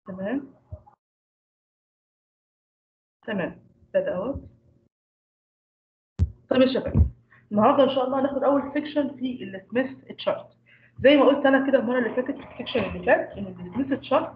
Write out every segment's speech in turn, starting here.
تمام تمام بدأ اهو طيب يا شباب النهارده ان شاء الله هناخد اول سيكشن في السميث تشارت زي ما قلت انا كده المره اللي فاتت في السيكشن اللي فات ان السميث تشارت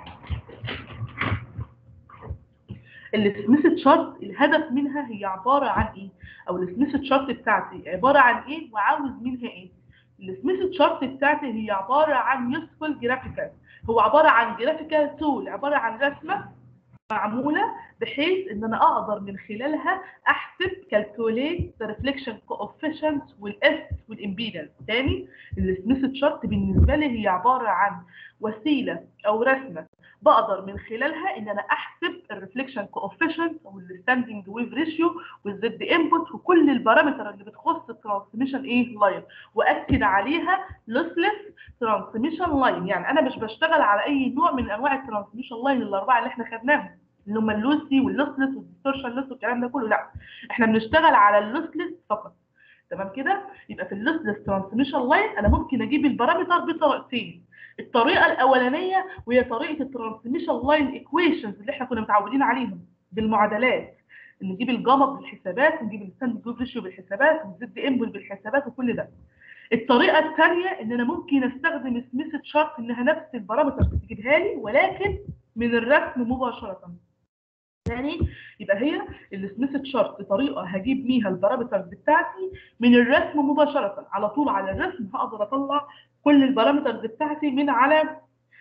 السميث تشارت الهدف منها هي عباره عن ايه او السميث تشارت بتاعتي عباره عن ايه وعاوز منها ايه السميث تشارت بتاعتي هي عباره عن يوسفول جرافيكال هو عباره عن جرافيكال تول عباره عن رسمه معموله بحيث ان انا اقدر من خلالها احسب كالكوليت ذا ريفليكشن كوفيشنت والاس والامبيدنس تاني السميث تشارت بالنسبه لي هي عباره عن وسيله او رسمه بقدر من خلالها ان انا احسب الريفليكشن كوفيشنت او الستاندنج ويف ريشيو والزد انبوت وكل البارامتر اللي بتخص الترانسميشن ايه لاين واكد عليها لوسلس ترانسميشن لاين يعني انا مش بشتغل على اي نوع من انواع الترانسميشن لاين الاربعه اللي احنا خدناهم اللي هم اللوسي واللوسلس والديستورشن لوس والكلام ده كله لا احنا بنشتغل على اللوسلس فقط تمام كده يبقى في اللوسلس ترانسميشن لاين انا ممكن اجيب البارامتر بطريقتين الطريقه الاولانيه وهي طريقه الترانسميشن لاين ايكويشنز اللي احنا كنا متعودين عليهم بالمعادلات نجيب الجاما بالحسابات ونجيب الستاند جروب ريشيو بالحسابات والزد امبول بالحسابات وكل ده الطريقه الثانيه ان انا ممكن استخدم سميث تشارت انها نفس البارامتر بتجيبها لي ولكن من الرسم مباشره ثاني يبقى هي السميث تشارت طريقه هجيب بيها البارامترز بتاعتي من الرسم مباشره على طول على الرسم هقدر اطلع كل البارامترز بتاعتي من على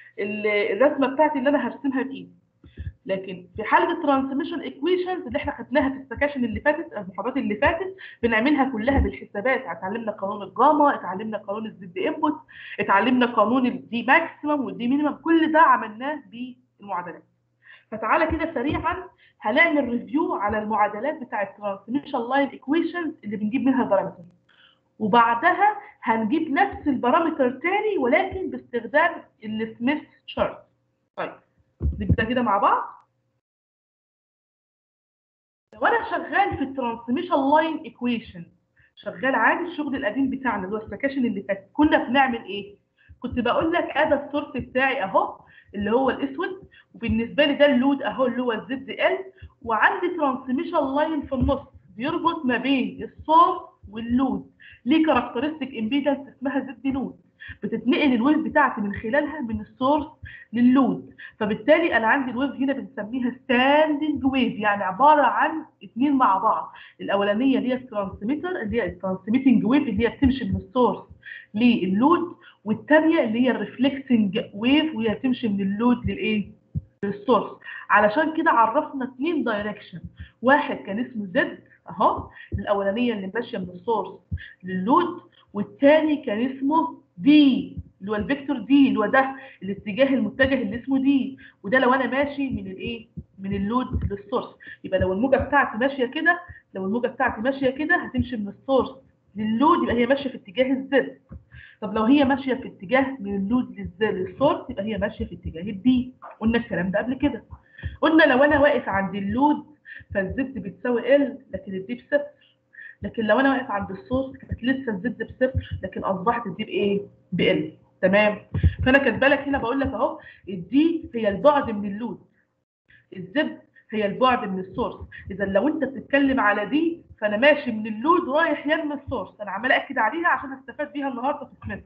الرسمه بتاعتي اللي انا هرسمها بايدي لكن في حاله الترانسميشن ايكويشنز اللي احنا خدناها في السكاشن اللي فاتت المحاضرات اللي فاتت بنعملها كلها بالحسابات اتعلمنا قانون الجاما اتعلمنا قانون الزد انبوت اتعلمنا قانون الدي ماكسيمم والدي مينيمم كل ده عملناه بالمعادلات فتعالى كده سريعا هنعمل ريفيو على المعادلات بتاعه الترانسميشن لاين ايكويشنز اللي بنجيب منها البارامتر وبعدها هنجيب نفس البارامتر تاني ولكن باستخدام السميث تشارت طيب نبدا كده مع بعض لو انا شغال في الترانسميشن لاين ايكويشن شغال عادي الشغل القديم بتاعنا اللي هو السكاشن اللي فات كنا بنعمل ايه كنت بقول لك ادي السورس بتاعي اهو اللي هو الاسود وبالنسبه لي ده اللود اهو اللي هو الزد ال وعندي ترانسميشن لاين في النص بيربط ما بين السورس واللود ليه كاركترستيك امبيدنس اسمها زد نود بتتنقل الويف بتاعتي من خلالها من السورس لللود فبالتالي انا عندي الويف هنا بنسميها ستاندنج ويف يعني عباره عن اثنين مع بعض الاولانيه اللي هي الترانسميتر اللي هي الترانسميتنج ويف اللي هي بتمشي من السورس للود والثانيه اللي هي الريفلكسنج ويف وهي بتمشي من اللود للايه للسورس علشان كده عرفنا اثنين دايركشن واحد كان اسمه زد اهو الاولانيه اللي ماشيه من السورس للود والثاني كان اسمه دي اللي هو الفيكتور دي اللي هو ده الاتجاه المتجه اللي اسمه دي وده لو انا ماشي من الايه من اللود للسورس يبقى لو الموجه بتاعتي ماشيه كده لو الموجه بتاعتي ماشيه كده هتمشي من السورس للود يبقى هي ماشيه في اتجاه الزد طب لو هي ماشيه في اتجاه من اللود للسورس يبقى هي ماشيه في اتجاه الدي قلنا الكلام ده قبل كده قلنا لو انا واقف عند اللود فالزد بتساوي ال لكن الدي بصفر لكن لو انا واقف عند السورس كانت لسه الزد بصفر لكن اصبحت الدي بايه؟ بال تمام فانا كاتبه لك هنا بقول لك اهو الدي هي البعد من اللود الزد هي البعد من السورس اذا لو انت بتتكلم على دي فانا ماشي من اللود رايح يم السورس انا عماله اكد عليها عشان استفاد بيها النهارده في سميث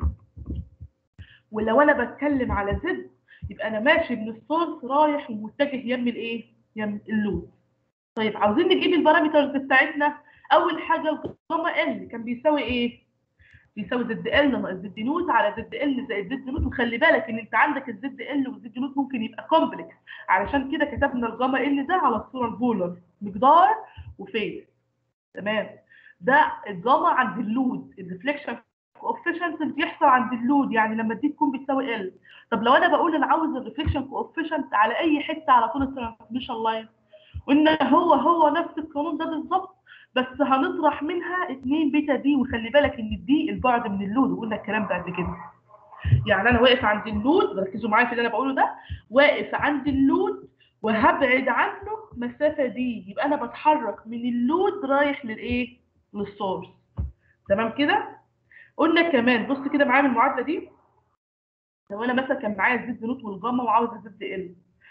ولو انا بتكلم على زد يبقى انا ماشي من السورس رايح ومتجه يم الايه يم اللود طيب عاوزين نجيب البارامترز بتاعتنا اول حاجه الجاما ال كان بيساوي ايه بيساوي زد ال ناقص زد نوت على زد ال زائد زد نوت وخلي بالك ان انت عندك الزد ال والزد نوت ممكن يبقى كومبلكس علشان كده كتبنا الجاما ال ده على الصوره البولر مقدار وفيز تمام ده الجاما عند اللود الريفليكشن كوفيشنت بيحصل عند اللود يعني لما دي تكون بتساوي ال طب لو انا بقول انا عاوز الريفليكشن كوفيشنت على اي حته على طول الترانسميشن لاين قلنا هو هو نفس القانون ده بالظبط بس هنطرح منها 2 بيتا دي وخلي بالك ان الدي البعد من اللود وقلنا الكلام ده قبل كده يعني انا واقف عند اللود ركزوا معايا في اللي انا بقوله ده واقف عند اللود وهبعد عنه مسافه دي يبقى انا بتحرك من اللود رايح للايه للسورس تمام كده قلنا كمان بص كده معايا من المعادله دي لو انا مثلا كان معايا الزد نوت والجاما وعاوز الزد ال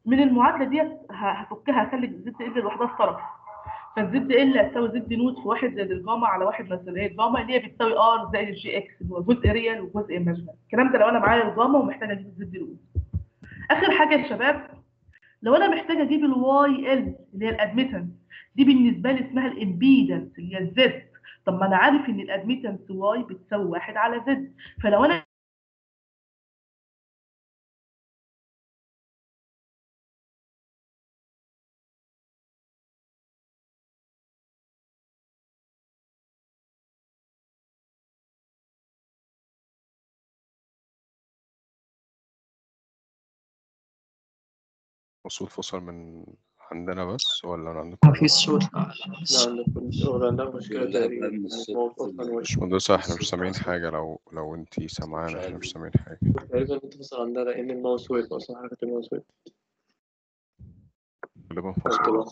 من المعادله ديت ه- هفكها هخلي زد ال لوحدها في طرف فالزد ال هتساوي زد نوت في واحد زائد الجاما على واحد ناقص هي الجاما اللي هي بتساوي ار زائد الجي اكس اللي هو جزء ريال وجزء ايماجينري الكلام ده لو انا معايا الجاما ومحتاجه اجيب الزد الاولى اخر حاجه يا شباب لو انا محتاجه اجيب الواي ال اللي هي الادميتنس دي بالنسبه لي اسمها الامبيدنس اللي هي الزد طب ما انا عارف ان الادميتنس واي بتساوي واحد على زد فلو انا الصوت فصل من عندنا بس ولا من عندكم ما في صوت لا لا عندك ولا عندك مشكلة لا، تقريبا لا، من الصوت الموت أصلا في- وش- مش مهندسة احنا مش الصوت سامعين فصل. حاجة لو لو انتي مش سامعانا احنا عارف. مش سامعين حاجة تقريبا انت فصل عندنا لأن الماوس وقف أصلا حركة الماوس وقف غالبا قلت فصل له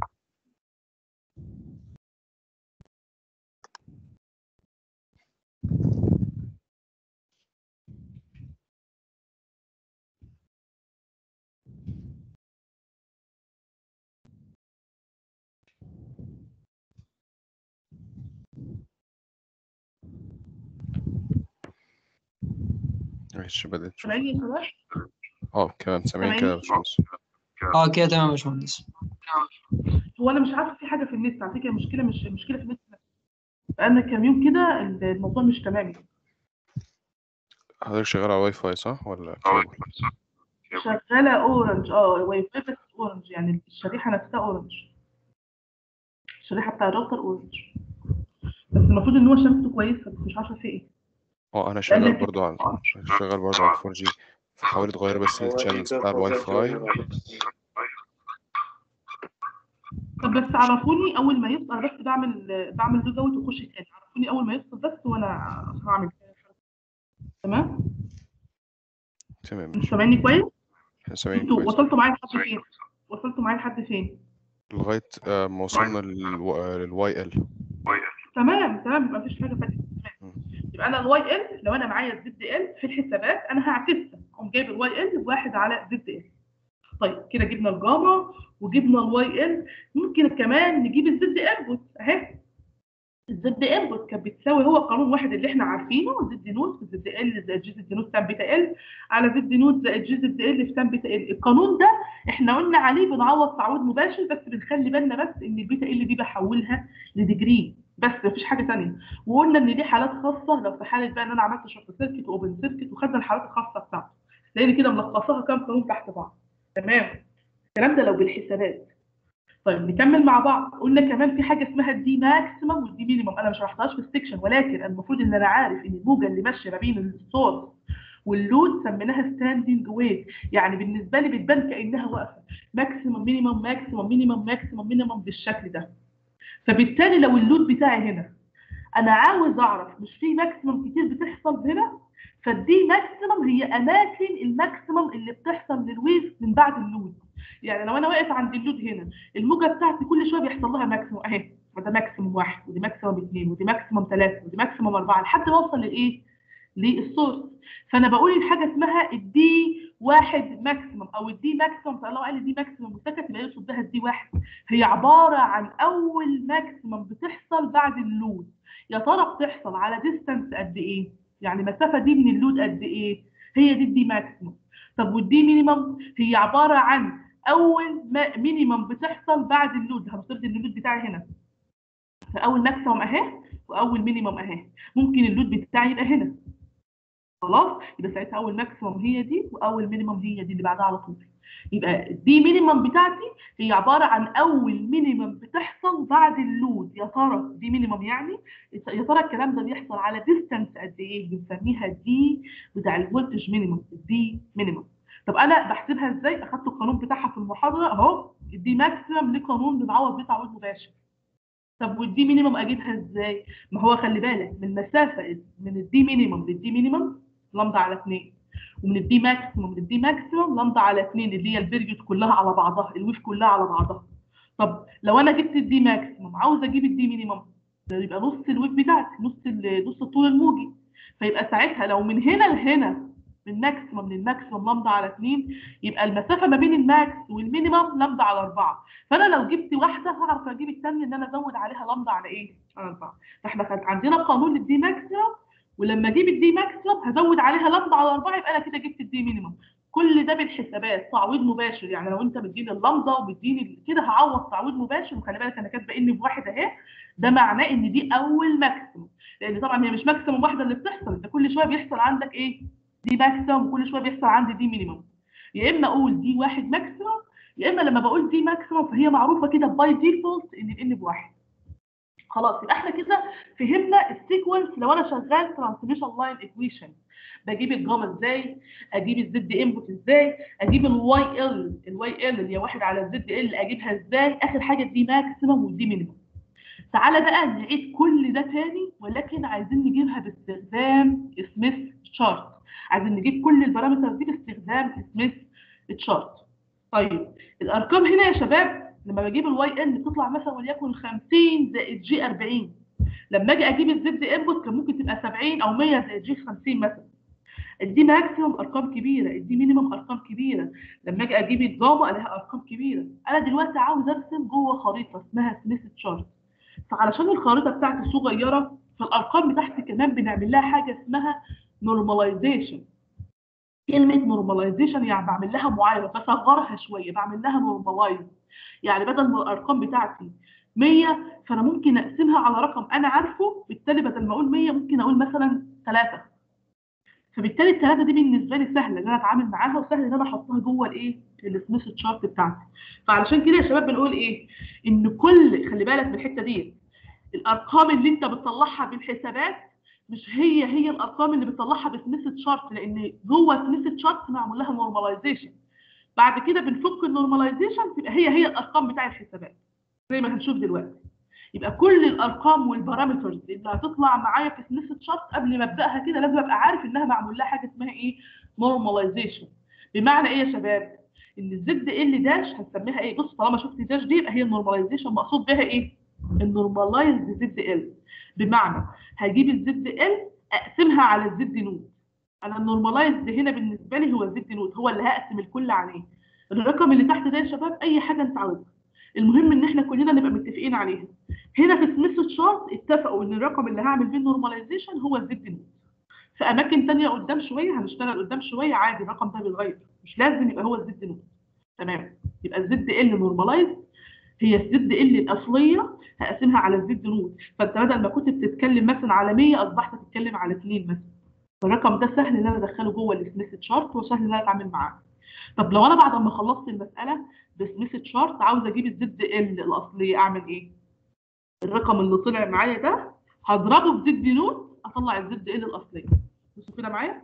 ماشي بدأت تشوف سامعيني يا شباب اه كمان سامعين كده يا سامعيني؟ باشمهندس اه كده تمام يا باشمهندس هو انا مش عارفه في حاجه في النت على فكره المشكله مش المشكله في النت بقالنا كام يوم كده الموضوع مش تمام يعني. حضرتك شغال على واي فاي صح ولا كيبل؟ شغاله اورنج اه واي فاي بس اورنج يعني الشريحه نفسها اورنج الشريحه بتاع الراوتر اورنج بس المفروض ان هو شبكته كويسه بس مش عارفه في ايه اه انا شغال لأن- برضو على شغال برضو على 4 جي فحاول تغير بس هو الشانلز إيه بتاع ده؟ الواي ده فاي كده. طب بس عرفوني اول ما يفصل انا بس بعمل بعمل لوج اوت واخش تاني عرفوني اول ما يفصل بس وانا هعمل كده. تمام تمام انتوا ماشي سامعيني كويس احنا سامعين انتوا كويس وصلتوا معايا لحد فين وصلتوا معايا لحد فين لغاية آه، ما وصلنا للواي ال تمام تمام يبقى مفيش حاجه فاتت تمام يبقى انا الواي ال لو انا معايا الزد ال في الحسابات انا هعكسها اقوم جايب الواي ال بواحد على زد ال طيب كده جبنا الجاما وجبنا الواي ال ممكن كمان نجيب الزد انبوت اهي الزد انبوت كانت بتساوي هو قانون واحد اللي احنا عارفينه زد نوت في زد ال زائد جي زد نوت تان بيتا ال على زد نوت زائد جي زد ال في تان بيتا ال القانون ده احنا قلنا عليه بنعوض تعويض مباشر بس بنخلي بالنا بس ان البيتا ال دي بحولها لديجري بس مفيش حاجه ثانيه وقلنا ان دي حالات خاصه لو في حاله بقى ان انا عملت شورت سيركت واوبن سيركت وخدنا الحالات الخاصه بتاعته لان كده ملخصاها كام قانون تحت بعض تمام الكلام ده لو بالحسابات طيب نكمل مع بعض قلنا كمان في حاجه اسمها الدي ماكسيمم والدي مينيمم انا ما شرحتهاش في السكشن ولكن المفروض ان انا عارف ان الموجه اللي ماشيه ما بين السورس واللود سميناها ستاندنج ويف يعني بالنسبه لي بتبان كانها واقفه ماكسيمم مينيمم ماكسيمم مينيمم ماكسيمم مينيمم بالشكل ده فبالتالي لو اللود بتاعي هنا انا عاوز اعرف مش في ماكسيمم كتير بتحصل هنا فالدي ماكسيمم هي اماكن الماكسيمم اللي بتحصل للويف من بعد اللود يعني لو انا واقف عند اللود هنا الموجه بتاعتي كل شويه بيحصل لها ماكسيمم اهي وده ماكسيمم واحد ودي ماكسيمم اثنين ودي ماكسيمم ثلاثه ودي ماكسيمم اربعه لحد ما اوصل لايه؟ للسورس فانا بقول الحاجه اسمها الدي واحد ماكسيمم او الدي ماكسيمم فلو قال لي دي ماكسيمم وسكت يبقى يقصد بها الدي واحد هي عباره عن اول ماكسيمم بتحصل بعد اللود يا ترى بتحصل على ديستانس قد ايه؟ يعني المسافه دي من اللود قد ايه؟ هي دي الدي ماكسيمم طب والدي مينيمم هي عباره عن اول ما مينيمم بتحصل بعد اللود هنفترض ان اللود بتاعي هنا فاول ماكسيمم اهي واول مينيمم اهي ممكن اللود بتاعي يبقى هنا خلاص يبقى ساعتها اول ماكسيمم هي دي واول مينيمم هي دي اللي بعدها على طول يبقى دي مينيمم بتاعتي هي عباره عن اول مينيمم بتحصل بعد اللود يا ترى دي مينيمم يعني يا ترى الكلام ده بيحصل على ديستانس قد ايه بنسميها دي بتاع الفولتج مينيمم دي مينيمم طب انا بحسبها ازاي اخدت القانون بتاعها في المحاضره اهو دي ماكسيمم ليه قانون بنعوض بيه تعويض مباشر طب والدي مينيمم اجيبها ازاي ما هو خلي بالك من المسافه من الدي مينيمم للدي مينيمم لامدا على 2 ومن الدي ماكسيمم للدي ماكسيمم لامدا على 2 اللي هي البيريود كلها على بعضها الويف كلها على بعضها طب لو انا جبت الدي ماكسيمم عاوز اجيب الدي مينيمم ده يبقى نص الويف بتاعتي نص ال- نص الطول الموجي فيبقى ساعتها لو من هنا لهنا من ماكسيمم للماكسيمم لامدا على 2 يبقى المسافه ما بين الماكس والمينيمم لامدا على 4 فانا لو جبت واحده هعرف اجيب الثانيه ان انا ازود عليها لامدا على ايه؟ على 4 فاحنا كان عندنا قانون للدي ماكسيمم ولما اجيب الدي ماكسيمم هزود عليها لامدا على 4 يبقى انا كده جبت الدي مينيمم كل ده بالحسابات تعويض مباشر يعني لو انت مديني اللامدا ومديني كده هعوض تعويض مباشر وخلي بالك انا كاتبه ان بواحد اهي ده معناه ان دي اول ماكسيمم لان طبعا هي مش ماكسيمم واحده اللي بتحصل انت كل شويه بيحصل عندك ايه دي ماكسيمم وكل شويه بيحصل عندي دي مينيمم يا اما اقول دي واحد ماكسيمم يا اما لما بقول دي ماكسيمم فهي معروفه كده باي ديفولت ان الان بواحد خلاص يبقى احنا كده فهمنا السيكونس لو انا شغال ترانسميشن لاين ايكويشن بجيب الجاما ازاي اجيب الزد انبوت ازاي اجيب الواي ال الواي ال اللي هي واحد على الزد ال اجيبها ازاي اخر حاجه دي ماكسيمم ودي مينيمم تعالى بقى نعيد كل ده تاني ولكن عايزين نجيبها باستخدام سميث شارت عايزين نجيب كل البارامتر دي باستخدام سميث تشارت طيب الارقام هنا يا شباب لما بجيب الواي ان بتطلع مثلا وليكن 50 زائد جي 40 لما اجي اجيب الزد انبوت كان ممكن تبقى 70 او 100 زائد جي 50 مثلا الدي ماكسيمم ارقام كبيره الدي مينيمم ارقام كبيره لما اجي اجيب الجاما الاقيها ارقام كبيره انا دلوقتي عاوز ارسم جوه خريطه اسمها سميث تشارت فعلشان الخريطه بتاعتي صغيره فالارقام بتاعتي كمان بنعمل لها حاجه اسمها نورماليزيشن كلمه نورماليزيشن يعني بعمل لها معايره بصغرها شويه بعمل لها نورمالايز يعني بدل ما الارقام بتاعتي 100 فانا ممكن اقسمها على رقم انا عارفه بالتالي بدل ما اقول 100 ممكن اقول مثلا 3 فبالتالي الثلاثه دي بالنسبه لي سهله ان انا اتعامل معاها وسهل ان انا احطها جوه الايه السميث تشارت بتاعتي فعلشان كده يا شباب بنقول ايه ان كل خلي بالك من الحته دي الارقام اللي انت بتطلعها بالحسابات مش هي هي الارقام اللي بتطلعها بسميث تشارت لان جوه سميث تشارت معمول لها نورماليزيشن بعد كده بنفك النورماليزيشن تبقى هي هي الارقام بتاع الحسابات زي ما هنشوف دلوقتي يبقى كل الارقام والبارامترز اللي هتطلع معايا في سميث تشارت قبل ما ابداها كده لازم ابقى عارف انها معمول لها حاجه اسمها ايه نورماليزيشن بمعنى ايه يا شباب ان الزد ال داش هنسميها ايه بص طالما شفت داش دي يبقى هي النورماليزيشن مقصود بها ايه النورماليزد زد ال بمعنى هجيب الزد ال اقسمها على الزد نود انا النورماليزد هنا بالنسبه لي هو الزد نود هو اللي هقسم الكل عليه الرقم اللي تحت ده يا شباب اي حاجه انت عاوزها المهم ان احنا كلنا نبقى متفقين عليها هنا في سميث تشارت اتفقوا ان الرقم اللي هعمل بيه النورماليزيشن هو الزد نود في اماكن ثانيه قدام شويه هنشتغل قدام شويه عادي الرقم ده بيتغير مش لازم يبقى هو الزد نود تمام يبقى الزد ال نورماليز هي الزد ال الاصليه هقسمها على الزد نود فانت بدل ما كنت بتتكلم مثلا على 100 اصبحت تتكلم على 2 مثلا فالرقم ده سهل ان انا ادخله جوه السميث تشارت وسهل ان انا اتعامل معاه طب لو انا بعد ما خلصت المساله بسميث تشارت عاوز اجيب الزد ال الاصليه اعمل ايه الرقم اللي طلع معايا ده هضربه في زد نود اطلع الزد ال الاصليه بصوا كده معايا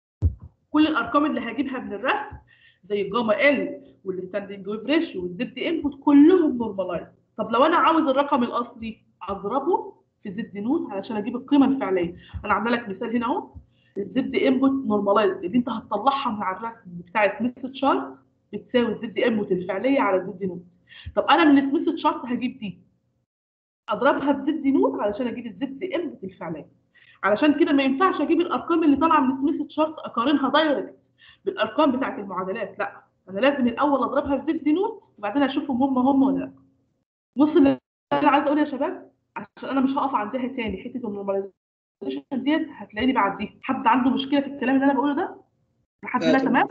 كل الارقام اللي هجيبها من الرسم زي الجاما ال والستاندنج ويف ريشيو والزد انبوت كلهم نورمالايز طب لو انا عاوز الرقم الاصلي اضربه في زد نود علشان اجيب القيمه الفعليه انا عامله لك مثال هنا اهو الزد انبوت نورمالايز اللي انت هتطلعها من على الرسم بتاع سميث تشارت بتساوي الزد انبوت الفعليه على الزد نود طب انا من السميث تشارت هجيب دي اضربها بزد نود علشان اجيب الزد انبوت الفعليه علشان كده ما ينفعش اجيب الارقام اللي طالعه من سميث تشارت اقارنها دايركت بالارقام بتاعت المعادلات لا انا لازم الاول اضربها في زد نود وبعدين اشوفهم هم هم ولا لا بص اللي انا عايزه اقوله يا شباب عشان انا مش هقف عندها تاني حته النورماليزيشن ديت هتلاقيني بعديها حد عنده مشكله في الكلام اللي انا بقوله ده لحد هنا تمام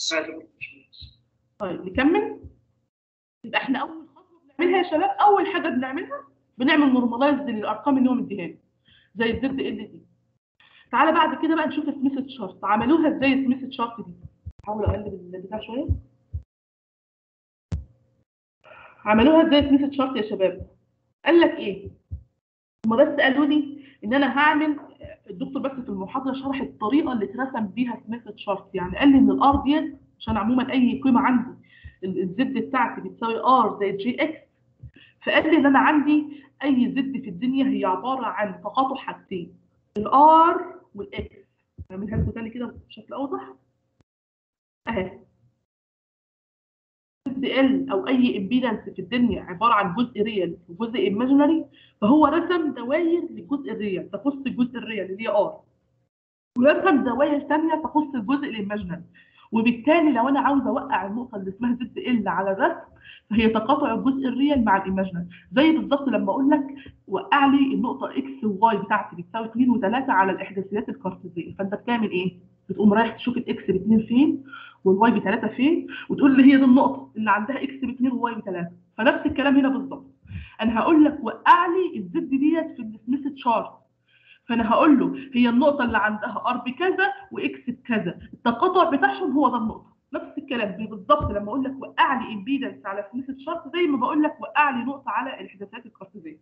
طيب نكمل يبقى احنا اول خطوه بنعملها يا شباب اول حاجه بنعملها بنعمل نورماليز للارقام اللي هو مديها لي زي الزد ال دي تعالى بعد كده بقى نشوف سميث تشارت عملوها ازاي سميث تشارت دي احاول اقلب البتاع شويه عملوها ازاي سميث تشارت يا شباب قال لك ايه هم بس قالوا لي ان انا هعمل الدكتور بس في المحاضره شرح الطريقه اللي اترسم بيها سميث تشارت يعني قال لي ان الار ديت عشان عموما اي قيمه عندي الزد بتاعتي بتساوي ار زائد جي اكس فقال لي ان انا عندي اي زد في الدنيا هي عباره عن تقاطع حاجتين الار والاكس هعملها لكم تاني كده بشكل اوضح اهي زد ال او اي امبيدنس في الدنيا عباره عن جزء ريال وجزء ايماجينري فهو رسم دوائر للجزء الريال تخص الجزء الريال اللي هي ار ويفهم زوايا ثانيه تخص الجزء الايماجنري وبالتالي لو انا عاوزه اوقع النقطه اللي اسمها زد ال على الرسم فهي تقاطع الجزء الريال مع الايماجنري زي بالظبط لما اقول لك وقع لي النقطه اكس وواي بتاعتي بتساوي 2 و3 على الاحداثيات الكارتيزيه فانت بتعمل ايه؟ بتقوم رايح تشوف الاكس ب 2 فين والواي ب 3 فين وتقول لي هي دي النقطه اللي عندها اكس ب 2 وواي ب 3 فنفس الكلام هنا بالظبط انا هقول لك وقع لي الزد ديت في السميث تشارت فانا هقول له هي النقطه اللي عندها ار بكذا واكس بكذا التقاطع بتاعهم هو ده النقطه نفس الكلام بالظبط لما اقول لك وقع لي امبيدنس على سميث تشارت زي ما بقول لك وقع لي نقطه على الاحداثات الكارتيزيه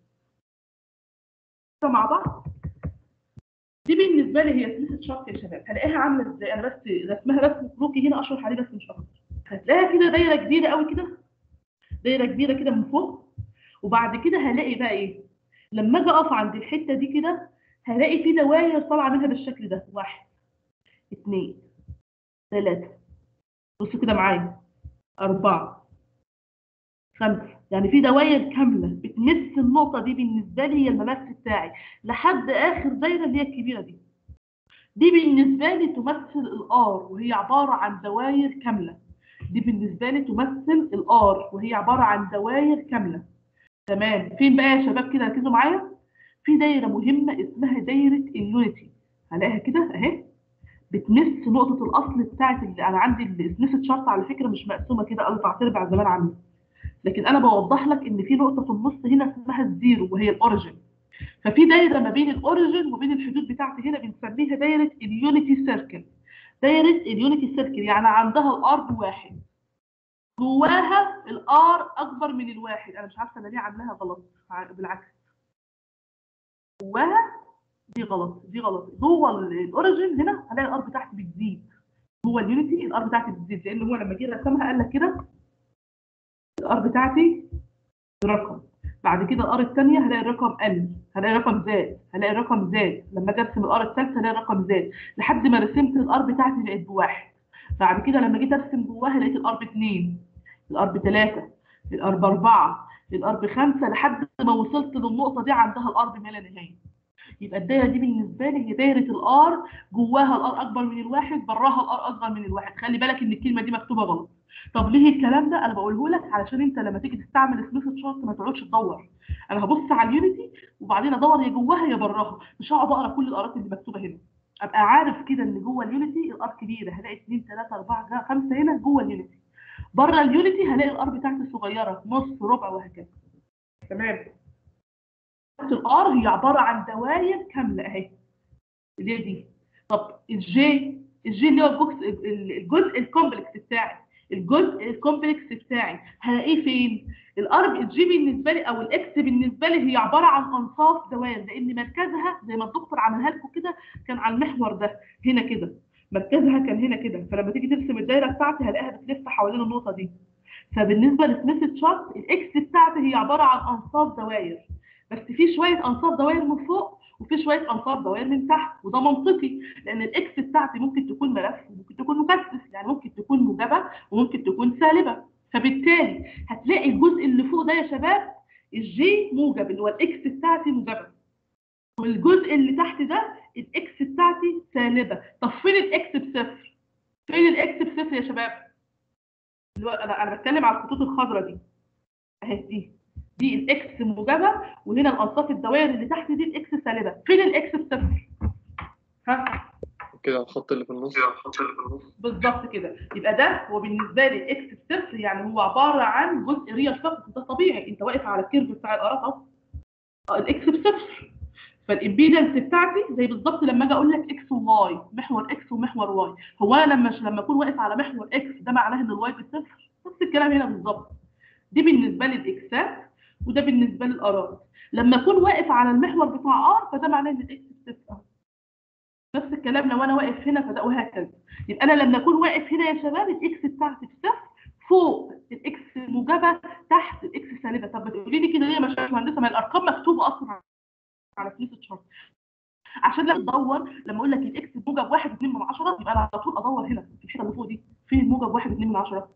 مع بعض دي بالنسبه لي هي سميث تشارت يا شباب هلاقيها عامله ازاي انا بس رسمها رسم كروكي هنا اشرح عليه بس مش اكتر هتلاقيها كده دايره كبيره قوي كده دايره كبيره كده من فوق وبعد كده هلاقي بقى ايه لما اجي اقف عند الحته دي كده هلاقي في دواير طالعه منها بالشكل ده واحد اثنين ثلاثة بصوا كده معايا أربعة خمسة يعني في دواير كاملة بتمس النقطة دي بالنسبة لي هي الممس بتاعي لحد آخر دايرة اللي هي الكبيرة دي دي بالنسبة لي تمثل الآر وهي عبارة عن دواير كاملة دي بالنسبة لي تمثل الآر وهي عبارة عن دواير كاملة تمام فين بقى يا شباب كده ركزوا معايا في دايره مهمه اسمها دايره اليونيتي هلاقيها كده اهي بتمس نقطه الاصل بتاعت اللي انا عندي السميث تشارت على فكره مش مقسومه كده اربع ارباع زمان عندي لكن انا بوضح لك ان في نقطه في النص هنا اسمها الزيرو وهي الاوريجن ففي دايره ما بين الاوريجن وبين الحدود بتاعتي هنا بنسميها دايره اليونيتي سيركل دايره اليونيتي سيركل يعني عندها الار بواحد جواها الار اكبر من الواحد انا مش عارفه انا ليه عاملاها غلط بالعكس جواها دي غلط دي غلط جوه الاوريجن هنا هلاقي الار بتاعتي بتزيد جوه اليونيتي الار بتاعتي بتزيد لان هو لما جه رسمها قال لك كده الار بتاعتي رقم بعد كده الار الثانيه هلاقي الرقم قل هلاقي الرقم زاد هلاقي الرقم زاد لما اجي ارسم الار الثالثه هلاقي الرقم زاد لحد ما رسمت الار بتاعتي بقت بواحد بعد كده لما جيت ارسم جواها لقيت الار باثنين الار بثلاثه الار باربعه الار بخمسه لحد ما وصلت للنقطه دي عندها الار بما لا نهايه يبقى الدايره دي بالنسبه لي هي دايره الار جواها الار اكبر من الواحد براها الار اصغر من الواحد خلي بالك ان الكلمه دي مكتوبه غلط طب ليه الكلام ده انا بقوله لك علشان انت لما تيجي تستعمل سميث تشارت ما تقعدش تدور انا هبص على اليونيتي وبعدين ادور يا جواها يا براها مش هقعد اقرا كل الارات اللي مكتوبه هنا ابقى عارف كده ان جوه اليونيتي الار كبيره هلاقي 2 3 4 5 هنا جوه اليونيتي بره اليونيتي هلاقي الار بتاعتي صغيره نص ربع وهكذا تمام الار هي عباره عن دواير كامله اهي اللي هي دي طب الجي الجي اللي هو البوكس الجزء الكومبلكس بتاعي الجزء الكومبلكس بتاعي هلاقيه فين الار الجي بالنسبه لي او الاكس بالنسبه لي هي عباره عن انصاف دوائر لان مركزها زي ما الدكتور عملها لكم كده كان على المحور ده هنا كده مركزها كان هنا كده فلما تيجي ترسم الدايره بتاعتي هلاقيها بتلف حوالين النقطه دي فبالنسبه لسميث تشارت الاكس بتاعتي هي عباره عن انصاف دوائر بس في شويه انصاف دوائر من فوق وفي شويه انصاف دوائر من تحت وده منطقي لان الاكس بتاعتي ممكن تكون ملف وممكن تكون مكثف يعني ممكن تكون موجبه وممكن تكون سالبه فبالتالي هتلاقي الجزء اللي فوق ده يا شباب الجي موجب اللي هو الاكس بتاعتي موجبه والجزء اللي تحت ده الاكس بتاعتي سالبه طب فين الاكس بصفر فين الاكس بصفر يا شباب اللي هو انا انا بتكلم على الخطوط الخضراء دي اهي دي دي الاكس موجبه وهنا الانصاف الدوائر اللي تحت دي الاكس سالبه فين الاكس بصفر ها كده الخط اللي في النص كده الخط اللي في النص بالظبط كده يبقى ده هو بالنسبه لي الاكس بصفر يعني هو عباره عن جزء ريال فقط ده طبيعي انت واقف على الكيرف بتاع الارات اهو اه الاكس بصفر فالامبيدنس بتاعتي زي بالظبط لما اجي اقول لك اكس وواي محور اكس ومحور واي هو انا لما لما اكون واقف على محور اكس ده معناه ان الواي بصفر نفس الكلام هنا بالظبط دي بالنسبه لي الاكسات وده بالنسبه لي الارات لما اكون واقف على المحور بتاع ار فده معناه ان الاكس بصفر نفس الكلام لو انا واقف هنا فده وهكذا يبقى انا لما اكون واقف هنا يا شباب الاكس بتاعتي بصفر فوق الاكس موجبه تحت الاكس سالبه طب ما تقولي لي كده ليه يا مهندسه ما الارقام مكتوبه اصلا على فلوس الشرط عشان لما تدور لما اقول لك الاكس موجب 1 2 من 10 يبقى انا على طول ادور هنا في الحته اللي فوق دي فين الموجب 1 2 من 10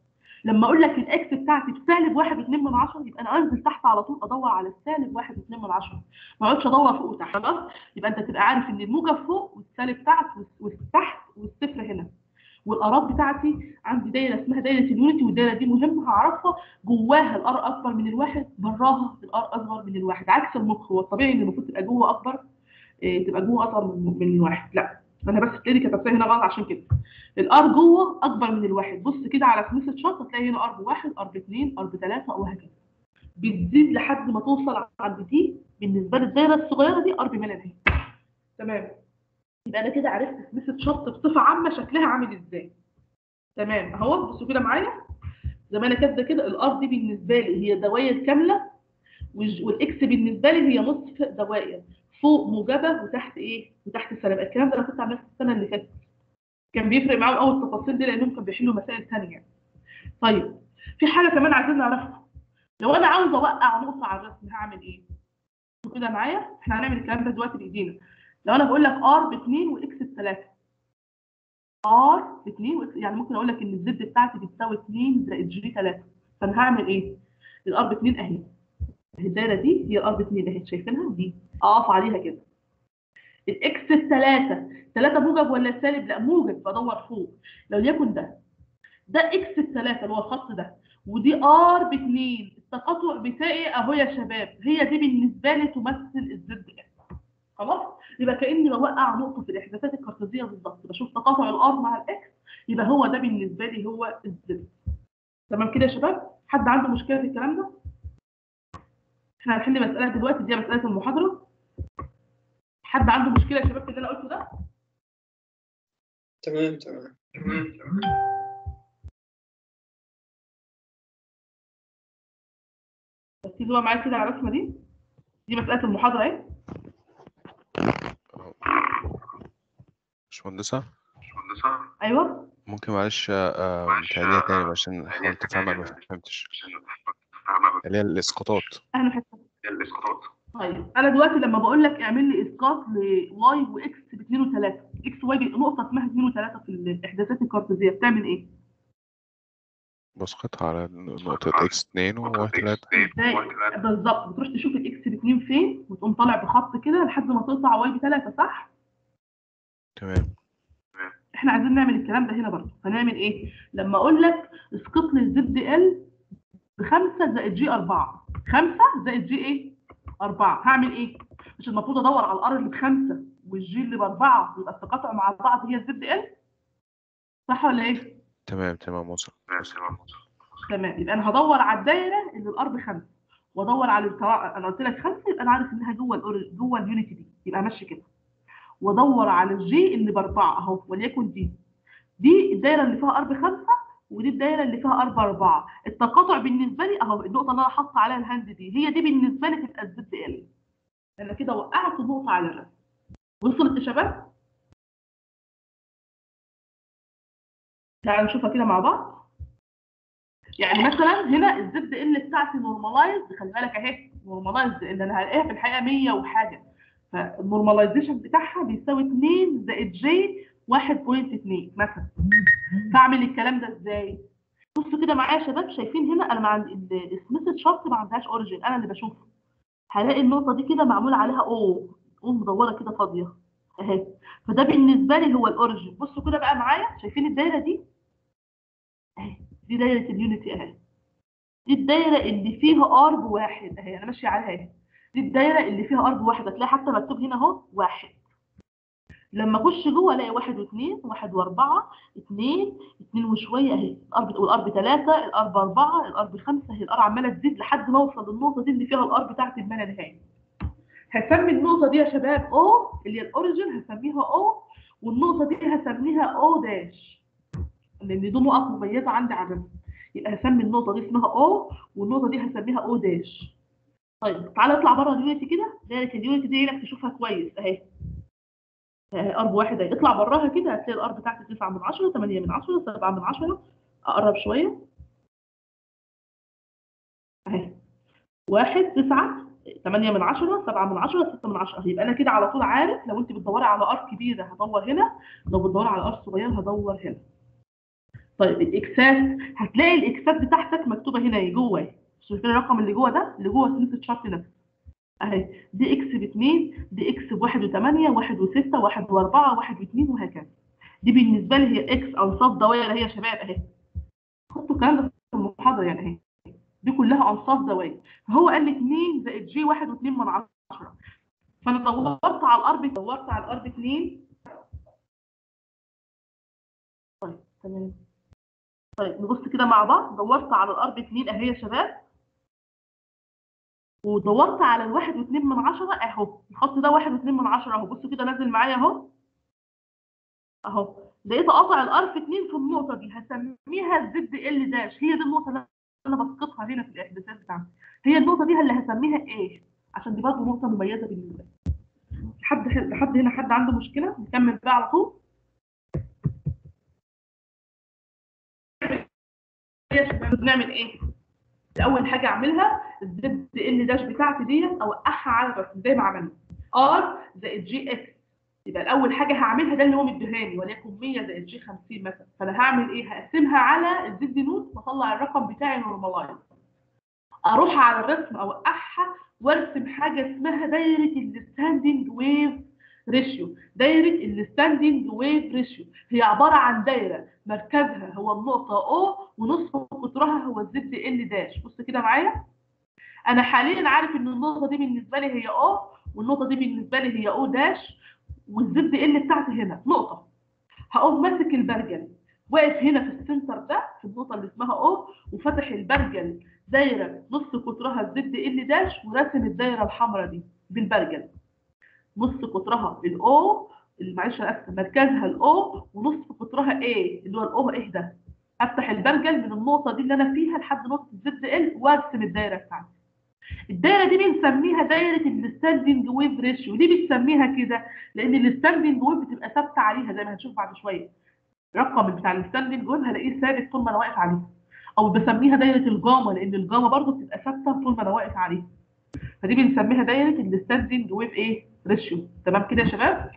لما اقول لك الاكس بتاعتي بسالب 1.2 من 10 يبقى انا انزل تحت على طول ادور على السالب 1.2 من 10 ما اقعدش ادور فوق وتحت خلاص يبقى انت تبقى عارف ان الموجب فوق والسالب تحت والتحت والصفر هنا والارات بتاعتي عندي دايره اسمها دايره اليونتي والدايره دي مهمه هعرفها جواها الار اكبر من الواحد براها الار اصغر من الواحد عكس المخ هو الطبيعي ان المفروض تبقى جوه اكبر إيه تبقى جوه اصغر من, من الواحد لا انا بس تلاقي كتبتها هنا غلط عشان كده الار جوه اكبر من الواحد بص كده على سميث شارت هتلاقي هنا ار بواحد ار باثنين ار بثلاثه وهكذا بتزيد لحد ما توصل عند دي بالنسبه للدايره الصغيره دي ار بمليون اهي تمام يبقى انا كده عرفت سميث شارت بصفه عامه شكلها عامل ازاي تمام اهو بصوا كده معايا زي ما انا كاتبه كده الار دي بالنسبه لي هي دوائر كامله والاكس بالنسبه لي هي نصف دوائر فوق موجبه وتحت ايه وتحت سالب الكلام ده انا كنت عملته السنه اللي فاتت كان بيفرق معاهم قوي التفاصيل دي لانهم كانوا بيحلوا مسائل ثانيه طيب في حاجه كمان عايزين نعرفها لو انا عاوزه اوقع نقطه على الرسم هعمل ايه كده معايا احنا هنعمل الكلام ده دلوقتي بايدينا لو انا بقول لك ار ب 2 واكس ب 3 ار ب 2 واكس يعني ممكن اقول لك ان الزد بتاعتي بتساوي 2 زائد جي 3 فانا هعمل ايه الار ب 2 اهي الدايره دي هي الار ب 2 اهي شايفينها دي اقف عليها كده الاكس الثلاثة ثلاثة موجب ولا سالب؟ لا موجب بدور فوق لو يكن ده ده اكس الثلاثة اللي هو الخط ده ودي ار ب 2 التقاطع بتاعي اهو يا شباب هي دي بالنسبة لي تمثل الزد خلاص؟ يبقى كاني بوقع نقطة في الاحداثات الكارتيزية بالظبط بشوف تقاطع الار مع الاكس يبقى هو ده بالنسبة لي هو الزد تمام كده يا شباب؟ حد عنده مشكلة في الكلام ده؟ احنا هنحل مسألة دلوقتي دي مسألة المحاضرة حد عنده مشكله يا شباب في اللي انا قلته ده تمام تمام ركزوا بقى معايا كده على الرسمه دي دي مساله المحاضره اهي باشمهندسة ايوه ممكن معلش آه، تعيديها تاني عشان حاولت افهمها ما فهمتش اللي هي الاسقاطات اهلا حسن طيب انا دلوقتي لما بقول لك اعمل لي اسقاط لواي واكس ب 2 و3 اكس واي نقطه اسمها 2 و3 في الاحداثات الكارتيزيه بتعمل ايه؟ بسقطها على نقطة اكس اتنين وواي تلاتة ازاي؟ بالظبط بتروح تشوف الاكس ب 2 فين وتقوم طالع بخط كده لحد ما تقطع واي ب 3 صح؟ تمام احنا عايزين نعمل الكلام ده هنا برضه هنعمل ايه؟ لما اقول لك اسقط لي الزد ال ب 5 زائد جي 4 5 زائد جي ايه؟ 4 هعمل ايه؟ مش المفروض ادور على الار اللي بخمسه والجي اللي باربعه يبقى التقاطع مع بعض هي الزد ال صح ولا ايه؟ تمام تمام وصل تمام يبقى انا هدور على الدايره اللي الار بخمسه وادور على التوا... انا قلت لك خمسه يبقى انا عارف انها جوه الأور... جوه اليونيتي دي يبقى ماشي كده وادور على الجي اللي باربعه اهو وليكن دي دي الدايره اللي فيها ار بخمسه ودي الدايره اللي فيها ار باربعه التقاطع بالنسبه لي اهو النقطه اللي انا حاطه عليها الهاند دي هي دي بالنسبه لي تبقى الزد ال انا كده وقعت النقطه على الرسم وصلت يا شباب تعالوا نشوفها كده مع بعض يعني مثلا هنا الزد ال بتاعتي نورمالايزد خلي بالك اهي نورمالايزد اللي انا هلاقيها في الحقيقه 100 وحاجه فالنورماليزيشن بتاعها بيساوي 2 زائد جي 1.2 مثلا فاعمل الكلام ده ازاي؟ بصوا كده معايا يا شباب شايفين هنا انا ما عندي السميث شارت ما عندهاش اوريجين انا اللي بشوفه هلاقي النقطه دي كده معمول عليها او او مدوره كده فاضيه اهي فده بالنسبه لي هو الاوريجين بصوا كده بقى معايا شايفين الدايره دي اهي دي دايره اليونتي اهي دي الدايره اللي فيها ار بواحد اهي انا ماشيه عليها اهي دي الدايره اللي فيها ار بواحد هتلاقي حتى مكتوب هنا اهو واحد لما اخش جوه الاقي واحد واثنين واحد واربعه اثنين اثنين وشويه اهي الار والار بثلاثه الار باربعه الار بخمسه هي الار عماله تزيد لحد ما اوصل للنقطه دي اللي فيها الار بتاعت الما لا نهايه. هسمي النقطه دي يا شباب او اللي هي الاوريجن هسميها او والنقطه دي هسميها او داش لان دي نقط مميزه عندي على الرسم يبقى هسمي النقطه دي اسمها او والنقطه دي هسميها او داش. طيب تعالى اطلع بره اليونتي كده دايره اليونتي دي لك تشوفها كويس اهي ار بواحد اهي اطلع براها كده هتلاقي الار بتاعتي 9 من 10 8 من 10 7 من 10 اقرب شويه اهي 1 9 8 من 10 7 من 10 6 من 10 يبقى انا كده على طول عارف لو انت بتدوري على ار كبيره هدور هنا لو بتدوري على ار صغير هدور هنا طيب الاكسات هتلاقي الاكسات بتاعتك مكتوبه هنا اهي جوه اهي شايفين الرقم اللي جوه ده اللي جوه سنس الشارت نفسه اهي دي اكس باثنين دي اكس بواحد وثمانية واحد وستة واحد واربعة واحد واثنين وهكذا دي بالنسبه لي هي اكس انصاف دوائر اهي يا شباب اهي حطوا الكلام ده في المحاضره يعني اهي دي كلها انصاف دوائر فهو قال لي 2 زائد جي 1 و2 من 10 فانا دورت على الارب دورت على الارب 2 طيب تمام طيب نبص كده مع بعض دورت على الارب 2 اهي يا شباب ودورت على الواحد واثنين من عشرة اهو الخط ده واحد واثنين من عشرة اهو بصوا كده نازل معايا اهو اهو لقيت قاطع الارف 2 في النقطه دي هسميها الزد ال داش هي دي النقطه اللي انا بسقطها هنا في الاحداثات بتاعتي هي النقطه دي اللي هسميها ايه عشان دي برضه نقطه مميزه بالنسبه لي لحد لحد هنا حد عنده مشكله نكمل بقى على طول يا شباب بنعمل ايه اول حاجه اعملها الزد ال داش بتاعتي ديت اوقعها على الرسم زي ما عملنا ار زائد جي اكس يبقى الاول حاجه هعملها ده اللي هو مديهاني وليكن 100 زائد جي 50 مثلا فانا هعمل ايه هقسمها على الزد نوت واطلع الرقم بتاعي نورمالايز اروح على الرسم اوقعها وارسم حاجه اسمها دايره الستاندنج ويف ريشيو دايره الستاندنج ويف ريشيو هي عباره عن دايره مركزها هو النقطه O ونصف قطرها هو الزد ال داش بص كده معايا انا حاليا عارف ان النقطه دي بالنسبه لي هي O والنقطه دي بالنسبه لي هي O داش والزد ال بتاعتي هنا نقطه هقوم ماسك البرجل واقف هنا في السنتر ده في النقطه اللي اسمها O وفتح البرجل دايره نص قطرها الزد ال داش وراسم الدايره الحمراء دي بالبرجل نص قطرها الاو معلش انا اسف مركزها الاو ونصف قطرها ايه اللي هو الاو ايه ده افتح البرجل من النقطه دي اللي انا فيها لحد نقطه الزد ال وارسم الدايره بتاعتي الدايره دي بنسميها دايره الستاندنج ويف ريشيو ليه بتسميها كده لان الستاندنج ويف بتبقى ثابته عليها زي ما هنشوف بعد شويه الرقم بتاع الستاندنج ويف هلاقيه ثابت طول ما انا واقف عليه او بسميها دايره الجاما لان الجاما برضو بتبقى ثابته طول ما انا واقف عليها فدي بنسميها دايره الستاندنج ويف ايه ريشيو تمام كده يا شباب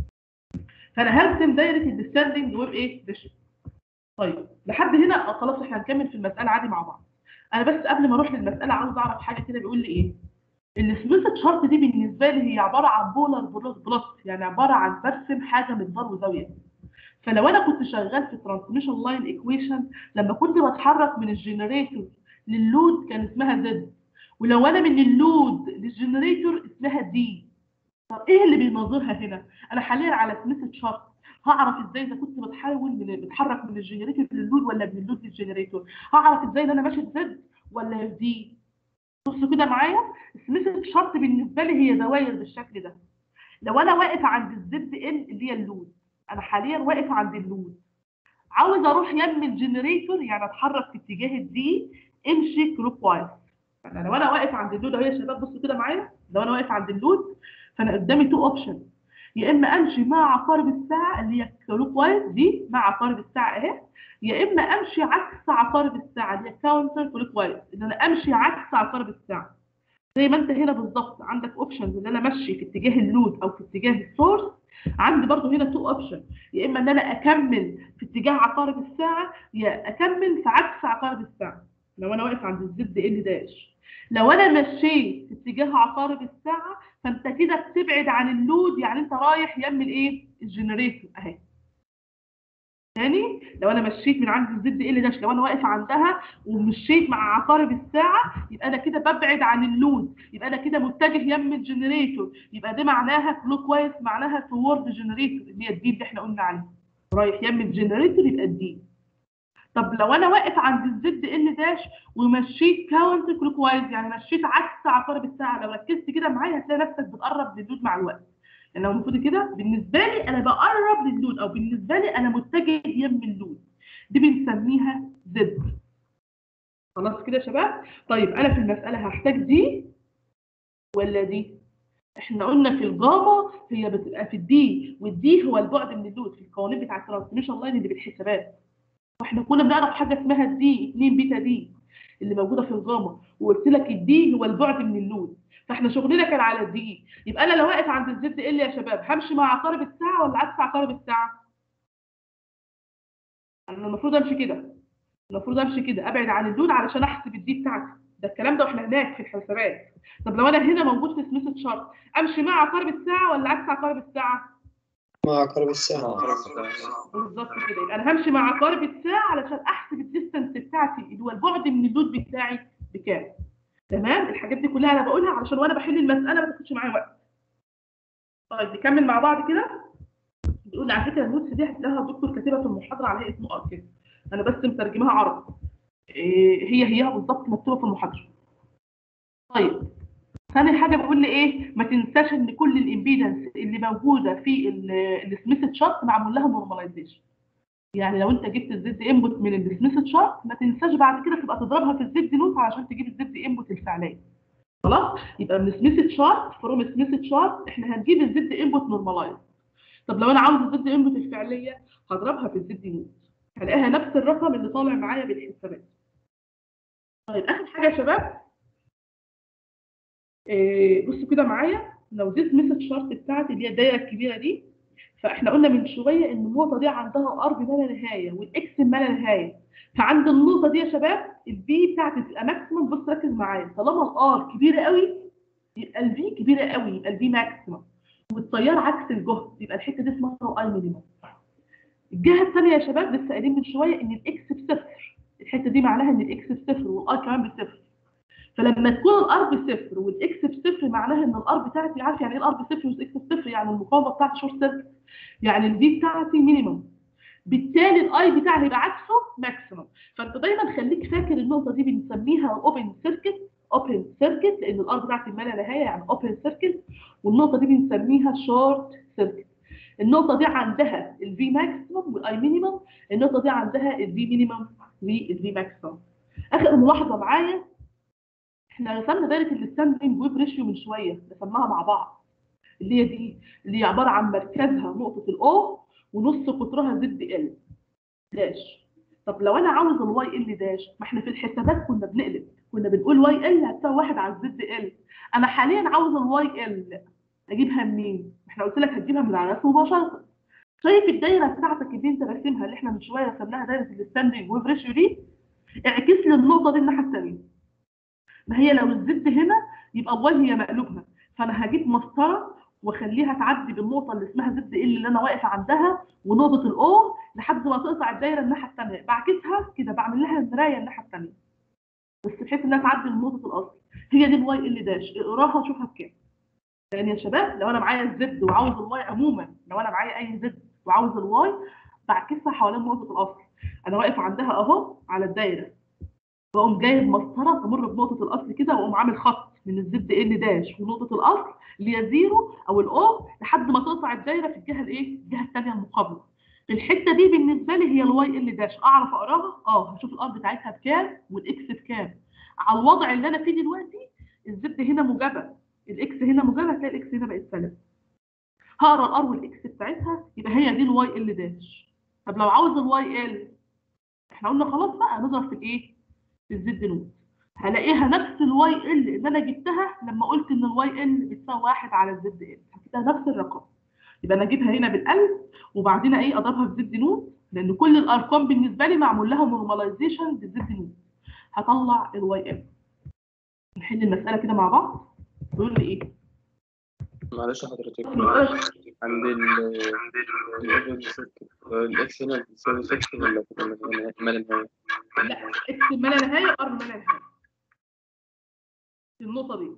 فانا هرسم دايره الستاندنج ويف ايه ريشيو طيب لحد هنا خلاص احنا هنكمل في المساله عادي مع بعض انا بس قبل ما اروح للمساله عاوز اعرف حاجه كده بيقول لي ايه السميث تشارت دي بالنسبه لي هي عباره عن بولر بلس بلس يعني عباره عن برسم حاجه مقدار وزاويه فلو انا كنت شغال في ترانسميشن لاين ايكويشن لما كنت بتحرك من الجنريتور لللود كان اسمها زد ولو انا من اللود للجنريتور اسمها دي طب ايه اللي بيناظرها هنا انا حاليا على سميث تشارت هعرف ازاي اذا كنت بتحول من بتحرك من الجنريتور للود ولا من اللود للجنريتور هعرف ازاي ان انا ماشي زد ولا دي بصوا كده معايا سميث تشارت بالنسبه لي هي دوائر بالشكل ده لو انا واقف عند الزد ال اللي هي اللود انا حاليا واقف عند اللود عاوز اروح يم الجنريتور يعني اتحرك في اتجاه الدي امشي كلوك وايز يعني لو انا واقف عند اللود اهو يا شباب بصوا كده معايا لو انا واقف عند اللود فانا قدامي تو اوبشن يا اما امشي مع عقارب الساعه اللي هي كلوك وايز دي مع عقارب الساعه اهي يا اما امشي عكس عقارب الساعه اللي هي كاونتر كلوك وايز ان انا امشي عكس عقارب الساعه زي ما انت هنا بالظبط عندك اوبشنز ان انا امشي في اتجاه اللود او في اتجاه السورس عندي برضو هنا تو اوبشن يا اما ان انا اكمل في اتجاه عقارب الساعه يا اكمل في عكس عقارب الساعه لو انا واقف عند الزد ال داش لو انا مشيت في اتجاه عقارب الساعه فانت كده بتبعد عن اللود يعني انت رايح يم الايه الجنريتور اهي تاني لو انا مشيت من عند الزد ال داش لو انا واقف عندها ومشيت مع عقارب الساعه يبقى انا كده ببعد عن اللود يبقى انا كده متجه يم الجنريتور يبقى ده معناها كلوك وايز معناها توورد جنريتور اللي هي الدي اللي احنا قلنا عليها رايح يم الجنريتور يبقى الدي طب لو انا واقف عند الزد ال داش ومشيت كاونتر كلوك وايز يعني مشيت عكس عقارب الساعه لو ركزت كده معايا هتلاقي نفسك بتقرب للود مع الوقت يعني لو المفروض كده بالنسبه لي انا بقرب للود او بالنسبه لي انا متجه يم اللود دي بنسميها زد خلاص كده يا شباب طيب انا في المساله هحتاج دي ولا دي احنا قلنا في الجاما هي بتبقى في الدي والدي هو البعد من اللود في القوانين بتاعه الترانسميشن لاين اللي بالحسابات واحنا كنا بنعرف حاجه اسمها الدي 2 بيتا دي اللي موجوده في الجاما وقلت لك الدي هو البعد من اللود فاحنا شغلنا كان على الدي يبقى انا لو واقف عند الزد ال يا شباب همشي مع عقارب الساعه ولا عكس عقارب الساعه انا المفروض امشي كده المفروض امشي كده ابعد عن اللود علشان احسب الدي بتاعتي ده الكلام ده واحنا هناك في الحسابات طب لو انا هنا موجود في سميث تشارت امشي مع عقارب الساعه ولا عكس عقارب الساعه مع عقرب الساعة بالظبط كده يبقى انا همشي مع عقارب الساعه علشان احسب الديستنس بتاعتي اللي هو البعد من اللود بتاعي بكام تمام الحاجات دي كلها انا بقولها علشان وانا بحل المساله ما تاخدش معايا وقت طيب نكمل مع بعض كده بيقول على فكره النوتس دي هتلاقيها الدكتور كاتبها في المحاضره على هيئه نقط كده انا بس مترجماها عربي إيه هي هي بالظبط مكتوبه في المحاضره طيب ثاني حاجه بقول لي ايه ما تنساش ان كل الامبيدنس اللي موجوده في السميث تشارت معمول لها نورماليزيشن يعني لو انت جبت الزد انبوت من السميث تشارت ما تنساش بعد كده تبقى تضربها في الزد نوت علشان تجيب الزد انبوت الفعليه خلاص يبقى من سميث تشارت فروم سميث تشارت احنا هنجيب الزد انبوت نورمالايز طب لو انا عاوز الزد انبوت الفعليه هضربها في الزد نوت هلاقيها نفس الرقم اللي طالع معايا بالحسابات طيب اخر حاجه يا شباب إيه بصوا كده معايا لو دي سميث تشارت بتاعتي اللي هي الدايره الكبيره دي فاحنا قلنا من شويه ان النقطه دي عندها ار بما لا نهايه والاكس بما لا نهايه فعند النقطه دي يا شباب البي بتاعتي تبقى ماكسيمم بص ركز معايا طالما الار كبيره قوي يبقى البي كبيره قوي يبقى البي ماكسيمم والتيار عكس الجهد يبقى الحته دي اسمها اي مينيمم الجهه الثانيه يا شباب لسه قايلين من شويه ان الاكس بصفر الحته دي معناها ان الاكس بصفر والاي كمان بصفر فلما تكون الار بصفر والاكس بصفر معناها ان الار بتاعتي عارف يعني ايه الار بصفر والاكس بصفر يعني المقاومه بتاعتي شورت سيركت يعني الفي بتاعتي مينيمم بالتالي الاي بتاعي هيبقى عكسه ماكسيمم فانت دايما خليك فاكر النقطه دي بنسميها اوبن سيركت اوبن سيركت لان الار بتاعتي ما لا نهايه يعني اوبن سيركت والنقطه دي بنسميها شورت سيركت النقطه دي عندها الفي ماكسيمم والاي مينيمم النقطه دي عندها الفي مينيمم والفي ماكسيمم اخر ملاحظه معايا احنا رسمنا دايره الستاندنج ويب ريشيو من شويه رسمناها مع بعض اللي هي دي اللي هي عباره عن مركزها نقطه الاو ونص قطرها زد ال داش طب لو انا عاوز الواي ال داش ما احنا في الحسابات كنا بنقلب كنا بنقول واي ال هتساوي واحد على الزد ال انا حاليا عاوز الواي ال اجيبها منين؟ احنا قلت لك هتجيبها من على الرسم مباشره شايف الدايره بتاعتك اللي انت راسمها اللي احنا من شويه رسمناها دايره الستاندنج ويب ريشيو دي اعكس لي النقطه دي الناحيه الثانيه ما هي لو الزد هنا يبقى الواي هي مقلوبها فانا هجيب مسطره واخليها تعدي بالنقطه اللي اسمها زد ال اللي انا واقف عندها ونقطه الاو لحد ما تقطع الدايره الناحيه الثانيه بعكسها كده بعمل لها مرايه الناحيه الثانيه بس بحيث انها تعدي من نقطه الاصل هي دي الواي ال داش اقراها وشوفها بكام لان يا شباب لو انا معايا الزد وعاوز الواي عموما لو انا معايا اي زد وعاوز الواي بعكسها حوالين نقطه الاصل انا واقف عندها اهو على الدايره بقوم جايب مسطره تمر بنقطه الاصل كده واقوم عامل خط من الزد ال داش ونقطه الاصل اللي هي زيرو او الاو لحد ما تقطع الدايره في الجهه الايه؟ الجهه الثانيه المقابله. الحته دي بالنسبه لي هي الواي ال داش اعرف اقراها؟ اه هشوف الار بتاعتها بكام والاكس بكام. على الوضع اللي انا فيه دلوقتي الزد هنا موجبه الاكس هنا موجبه هتلاقي الاكس هنا بقت سالب. هقرا الار والاكس بتاعتها يبقى هي دي الواي ال داش. طب لو عاوز الواي ال احنا قلنا خلاص بقى نضرب في الايه؟ في الزد نوت. هلاقيها نفس الواي ال اللي انا جبتها لما قلت ان الواي ال بتساوي واحد على الزد ال هتبقى نفس الرقم يبقى انا اجيبها هنا بالالف وبعدين ايه اضربها في زد نوت لان كل الارقام بالنسبه لي معمول لها نورماليزيشن بالزد نوت هطلع الواي ال نحل المساله كده مع بعض يقول لي ايه معلش حضرتك المسألة عند ال الأوبن سيركت الإكس هنا بتساوي صفر ولا ولا ما لا نهاية؟ لا اكس ما لا نهايه ار ما لا نهايه في النقطه دي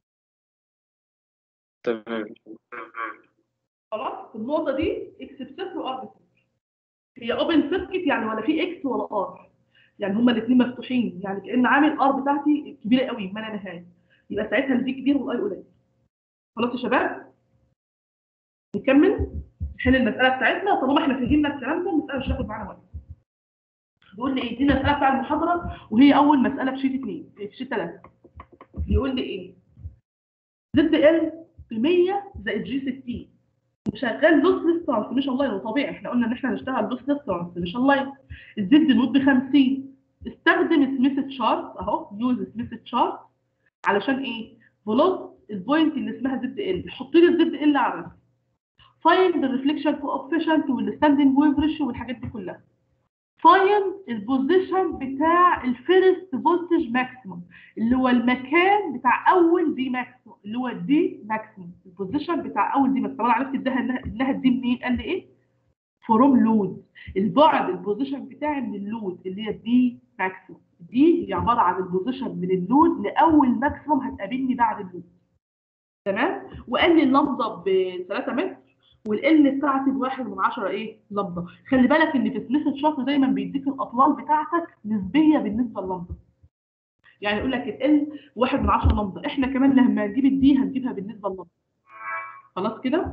تمام خلاص في النقطه دي اكس بصفر وار بصفر هي اوبن سيركت يعني ولا في اكس ولا ار يعني هما الاثنين مفتوحين يعني كان عامل ار بتاعتي كبيره قوي ما لا نهايه يبقى ساعتها الفي كبير والاي قليل خلاص يا شباب نكمل نحل المساله بتاعتنا طالما احنا فهمنا الكلام ده المساله مش هتاخد معانا وقت بيقول لي ايه دي المساله بتاع المحاضره وهي اول مساله في شيت 2 في شيت 3 بيقول لي ايه زد ال ب 100 زائد جي 60 وشغال لوسلس ترانسميشن لاين وطبيعي احنا قلنا ان احنا هنشتغل لوسلس ترانسميشن لاين الزد نوت ب 50 استخدم سميث تشارت اهو يوز سميث تشارت علشان ايه؟ بلوت البوينت اللي اسمها زد ال حط لي الزد ال على الرسم فايند الريفليكشن كوفيشنت والستاندنج ويف ريشيو والحاجات دي كلها فاين البوزيشن بتاع الفيرست فولتج ماكسيموم اللي هو المكان بتاع اول دي ماكسيموم اللي هو الدي ماكسيموم البوزيشن بتاع اول دي ماكسيموم انا عرفت اداها انها انها الدي منين قال لي ايه فروم لود البعد البوزيشن بتاعي من اللود اللي هي الدي ماكسيموم دي هي عباره عن البوزيشن من اللود لاول ماكسيموم هتقابلني بعد اللود تمام وقال لي اللمضه ب 3 متر والال بتاعتي بواحد من عشرة ايه لمضه خلي بالك ان في سميث الشرط دايما بيديك الاطوال بتاعتك نسبيه بالنسبه للمضه يعني يقول لك ال واحد من عشرة لمضه احنا كمان لما نجيب الدي هنجيبها بالنسبه للمضه خلاص كده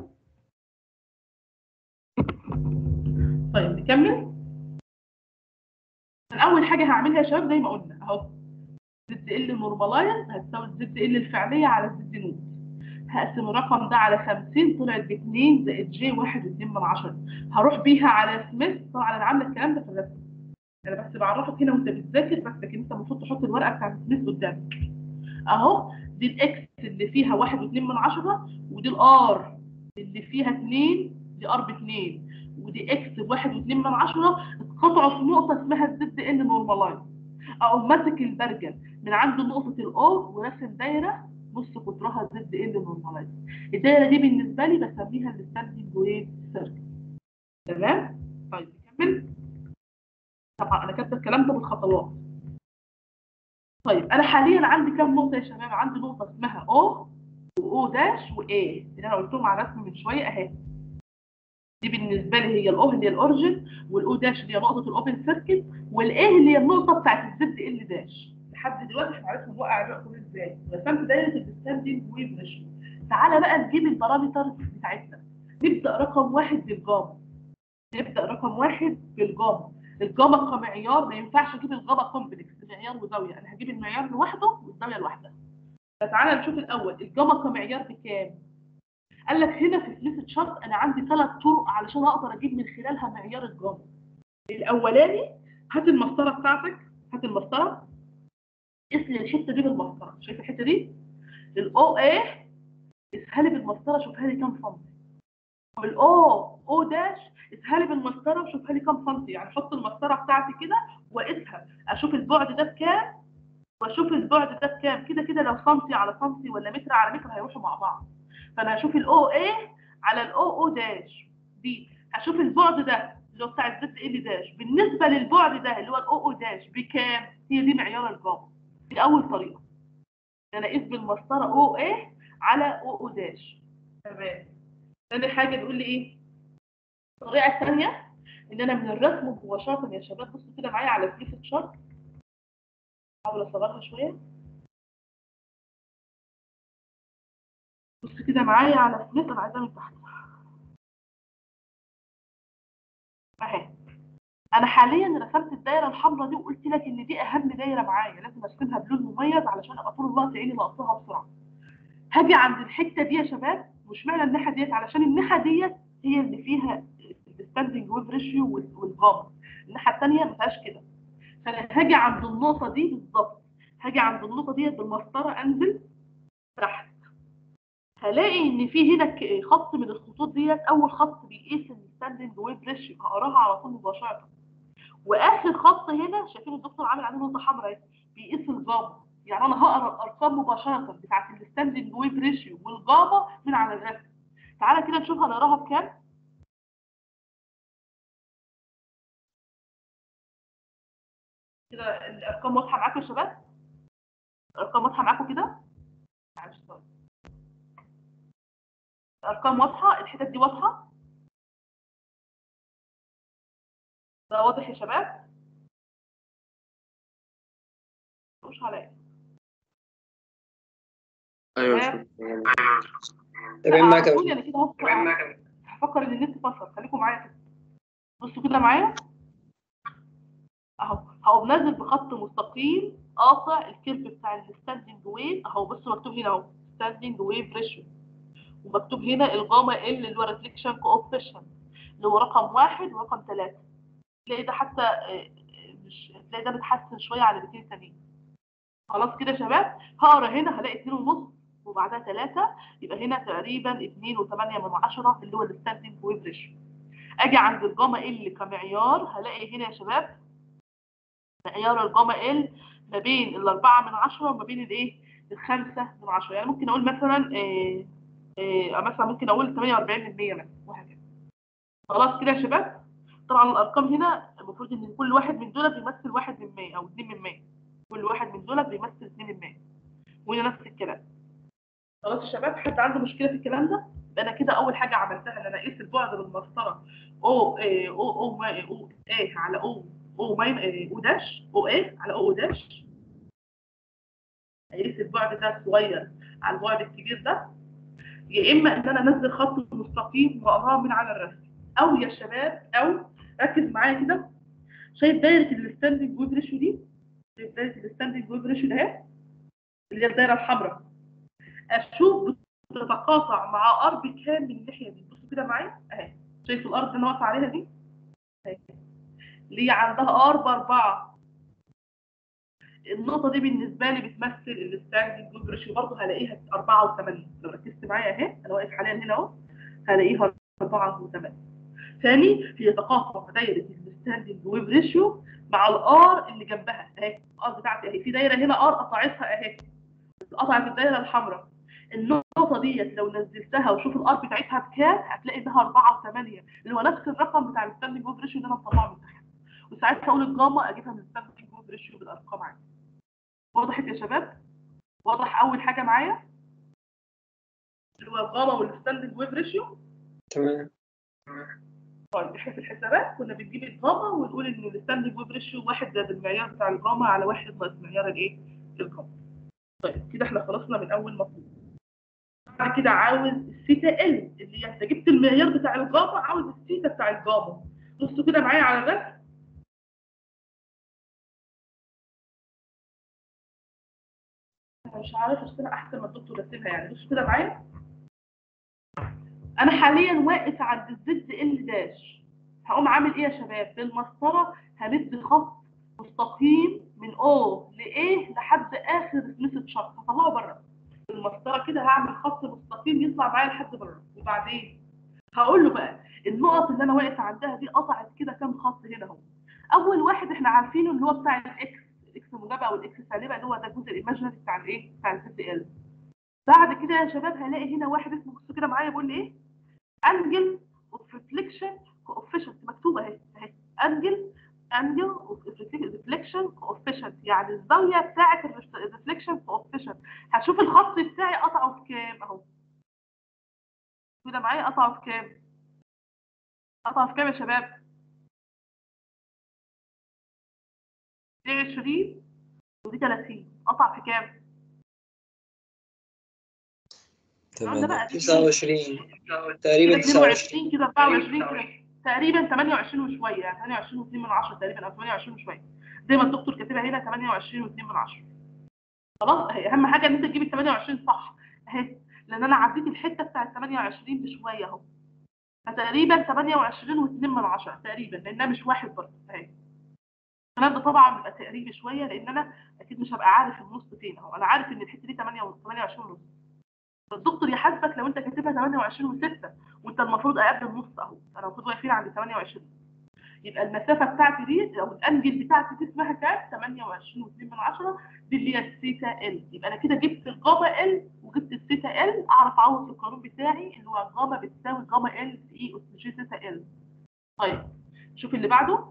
طيب نكمل اول حاجه هعملها يا شباب زي ما قلنا اهو زد ال نورمالايز هتساوي زد ال الفعليه على زد نوت هقسم الرقم ده على 50 طلعت ب 2 زائد جي 1.2 من 10 هروح بيها على سميث طبعا انا عامله الكلام ده في الرسم انا بس بعرفك هنا وانت بتذاكر بس لكن انت المفروض تحط الورقه بتاعت سميث قدامك اهو دي الاكس اللي فيها 1.2 من 10 ودي الار اللي فيها 2 دي ار ب 2 ودي اكس ب 1.2 من 10 اتقطعوا في نقطه اسمها الزد ان نورمالايز اقوم ماسك البرجل من عند نقطه الاو وراسم دايره نص قطرها زد ان نورمالايز الدايره دي بالنسبه لي بسميها الستاندنج ويف سيركل تمام طيب نكمل طبعا انا كاتبه الكلام ده بالخطوات طيب انا حاليا عندي كام نقطه يا شباب عندي نقطه اسمها او واو داش واي اللي انا قلتهم على الرسم من شويه اهي دي بالنسبه لي هي الاو اللي هي الاوريجن والاو داش اللي هي نقطه الاوبن سيركت والاي اللي هي النقطه بتاعت الزد ال داش لحد دلوقتي احنا عرفنا نوقع الرقم ازاي رسمت دايره الستاندنج ويف ريشيو تعالى بقى نجيب البارامترز بتاعتنا نبدا رقم واحد بالجاما نبدا رقم واحد بالجاما الجاما كمعيار ما ينفعش اجيب الجاما كومبلكس معيار وزاويه انا هجيب المعيار لوحده والزاويه لوحدها فتعالى نشوف الاول الجاما كمعيار بكام قال لك هنا في سميث تشارت انا عندي ثلاث طرق علشان اقدر اجيب من خلالها معيار الجاما الاولاني هات المسطره بتاعتك هات المسطره قيس لي الحته دي بالمسطره شايف الحته دي الاو اي قيسها لي بالمسطره شوفها لي كام سم والاو او داش قيسها لي بالمسطره وشوفها لي كام سم يعني احط المسطره بتاعتي كده واقيسها اشوف البعد ده بكام واشوف البعد ده بكام كده كده لو سنتي على سنتي ولا متر على متر هيروحوا مع بعض فانا هشوف الاو اي على الاو او داش دي هشوف البعد ده اللي هو بتاع الزد ال داش بالنسبه للبعد ده اللي هو الاو او داش بكام هي دي معيار الجاما دي اول طريقه ان انا اقيس بالمسطره او ايه على او او داش تمام ثاني حاجه تقول لي ايه الطريقه الثانيه ان انا من الرسم مباشره يا شباب بصوا كده معايا على سليف تشارت احاول اصغرها شويه بص كده معايا على سليف انا عايزاها من تحت اهي انا حاليا رسمت الدايره الحمراء دي وقلت لك ان دي اهم دايره معايا لازم ارسمها بلون مميز علشان ابقى طول الوقت عيني لقطها بسرعه هاجي عند الحته دي يا شباب واشمعنى الناحيه ديت علشان الناحيه ديت هي اللي فيها الستاندنج ويف ريشيو والجاما الناحيه الثانيه ما فيهاش كده فانا هاجي عند النقطه دي بالظبط هاجي عند النقطه ديت بالمسطره انزل تحت هلاقي ان في هنا خط من الخطوط ديت اول خط بيقيس الستاندنج ويف ريشيو هقراها على طول مباشره واخر خط هنا شايفين الدكتور عامل عليه نقطه حمراء بيقيس الجاما يعني انا هقرا الارقام مباشره بتاعت الستاندنج ويف ريشيو والجاما من على الرسم تعالى كده نشوف هنقراها بكام كده الارقام واضحه معاكم يا شباب الارقام واضحه معاكم كده معلش الارقام واضحه الحتت دي واضحه ده واضح يا شباب مش عليا ايوه تمام. شوف. تمام معاك يا هقول انا كده هفكر هفكر ان النت فصل خليكم معايا كده بصوا كده معايا اهو هقوم نازل بخط مستقيم قاطع الكيرف بتاع الستاندنج ويف اهو بصوا مكتوب هنا اهو ستاندنج ويف ريشيو ومكتوب هنا الجاما ال اللي هو ريفليكشن كوفيشن اللي هو رقم واحد ورقم ثلاثة تلاقي ده حتى آه، مش تلاقي ده متحسن شوية على الاثنين التانيين خلاص كده يا شباب هقرا هنا هلاقي اتنين ونص وبعدها ثلاثة يبقى هنا تقريبا اتنين وثمانية من عشرة اللي هو الستاندنج ويف ريشيو اجي عند الجاما ال كمعيار هلاقي هنا يا شباب معيار الجاما ال ما بين الأربعة من عشرة وما بين الإيه؟ الخمسة من عشرة يعني ممكن أقول مثلا إيه إيه مثلا ممكن أقول 48% مثلا وهكذا خلاص كده يا شباب طبعا الأرقام هنا المفروض إن كل واحد من دول بيمثل واحد من 100 أو 2 من 100 كل واحد من دول بيمثل 2 من 100 وهنا نفس الكلام خلاص يا شباب حد عنده مشكلة في الكلام ده؟ يبقى أنا كده أول حاجة عملتها إن أنا قيس البعد بالمسطرة أو إيه أو أو ما أو إيه على أو او ماي او داش او ايه على او داش هيقيس البعد ده الصغير على البعد الكبير ده يا اما ان انا انزل خط مستقيم واقراه من على الرسم او يا شباب او ركز معايا كده شايف دايره الستاندنج ويف ريشيو دي شايف دايره الستاندنج ويف ريشيو ده اهي اللي هي الدايره الحمراء اشوف بتتقاطع مع ارض كام من الناحيه دي بصوا كده معايا اهي شايف الارض اللي انا واقفه عليها دي اهي اللي عندها ار باربعه النقطة دي بالنسبة لي بتمثل الستاندنج جود ريشيو برضه هلاقيها 4 و8 لو ركزت معايا اهي انا واقف حاليا هنا اهو هلاقيها 4 و8 ثاني هي تقاطع دايرة الستاندنج ويف ريشيو مع الار اللي جنبها اهي الار بتاعتي اهي في دايرة هنا ار قطعتها اهي قطعت الدايرة الحمراء النقطة ديت لو نزلتها وشوف الار بتاعتها بكام هتلاقي انها 4 و8 اللي هو نفس الرقم بتاع الستاندنج ويف ريشيو اللي انا مطلعه من تحت وساعتها اقول الجاما اجيبها من الستاندنج ويف ريشيو بالارقام عادي وضحت يا شباب واضح اول حاجه معايا اللي هو الجاما والستاندنج ويف ريشيو تمام طيب احنا في الحسابات كنا بنجيب الجاما ونقول ان الستاندنج ويف ريشيو واحد زائد المعيار بتاع الجاما على واحد ناقص معيار الايه الجاما طيب كده احنا خلصنا من اول مطلوب بعد كده عاوز الثيتا ال اللي هي انت جبت المعيار بتاع الجاما عاوز الثيتا بتاع الجاما بصوا كده معايا على الرسم انا مش عارف ارسمها احسن ما الدكتور رسمها يعني بص كده معايا انا حاليا واقف عند الزد ال داش هقوم عامل ايه يا شباب بالمسطره همد خط مستقيم من او لايه لحد اخر مسة شرط هطلعه بره بالمسطره كده هعمل خط مستقيم يطلع معايا لحد بره وبعدين هقول له بقى النقط اللي انا واقف عندها دي قطعت كده كام خط هنا اهو اول واحد احنا عارفينه اللي هو بتاع الاكس الاكس موجبه او الاكس سالبه اللي هو ده الجزء الايماجينري بتاع الايه بتاع الزد ال بعد كده يا شباب هلاقي هنا واحد اسمه بصوا كده معايا بيقول لي ايه انجل اوف ريفليكشن كوفيشنت مكتوبه اهي اهي انجل انجل اوف ريفليكشن كوفيشنت يعني الزاويه بتاعه الريفليكشن كوفيشنت هشوف الخط بتاعي قطعه في كام اهو كده معايا قطعه في كام قطعه في كام يا شباب دي 20 ودي 30 قطع في كام؟ الكلام ده بقى 29 تقريبا كده 22 كده 24 كده تقريبا 28 وشويه يعني 28 و2 من 10 تقريبا او 28 وشويه زي ما الدكتور كاتبها هنا 28 و2 من 10 خلاص اهي اهم حاجه ان انت تجيب ال 28 صح اهي لان انا عديت الحته بتاعت 28 بشويه اهو فتقريبا 28 و2 من 10 تقريبا لانها مش واحد برضه اهي الكلام ده طبعا بيبقى تقريبي شويه لان انا اكيد مش هبقى عارف النص فين اهو انا عارف ان الحته دي 8 28 ونص فالدكتور يحاسبك لو انت كاتبها 28 و6 وانت المفروض اقل النص اهو انا المفروض واقفين عند 28 يبقى المسافه بتاعتي دي او الانجل بتاعتي دي اسمها كام 28 و2 من 10 دي اللي هي الثيتا ال يبقى انا كده جبت الجاما ال وجبت الثيتا ال اعرف اعوض في القانون بتاعي اللي هو الجاما بتساوي جاما ال في اي اس جي ثيتا ال طيب شوف اللي بعده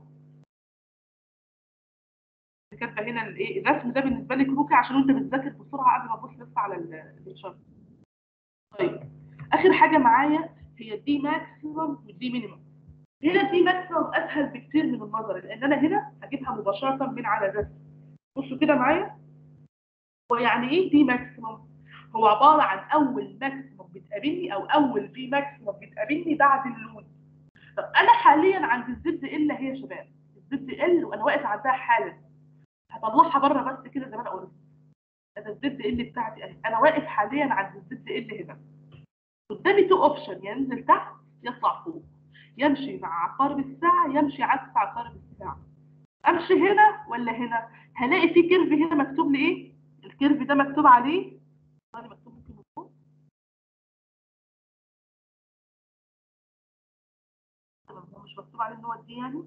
كاتبه هنا الايه الرسم ده بالنسبه لك روكي عشان انت بتذاكر بسرعه قبل ما تبص لسه على الشرط طيب اخر حاجه معايا هي دي ماكسيمم ودي مينيمم هنا دي ماكسيمم اسهل بكتير من النظري لان انا هنا هجيبها مباشره من على الرسم بصوا كده معايا هو يعني ايه دي ماكسيمم هو عباره عن اول ماكسيمم بتقابلني او اول دي ماكسيمم بتقابلني بعد اللود طب انا حاليا عند الزد ال هي يا شباب الزد ال وانا واقف عندها حالا هطلعها بره بس كده زي ما انا قلت انا الزد ال بتاعتي اهي انا واقف حاليا عند الزد ال هنا قدامي تو اوبشن ينزل تحت يطلع فوق يمشي مع عقارب الساعه يمشي عكس عقارب الساعه امشي هنا ولا هنا هلاقي في كيرف هنا مكتوب لي ايه الكيرف ده مكتوب عليه ثاني مكتوب ممكن فوق مش مكتوب عليه ان هو دي يعني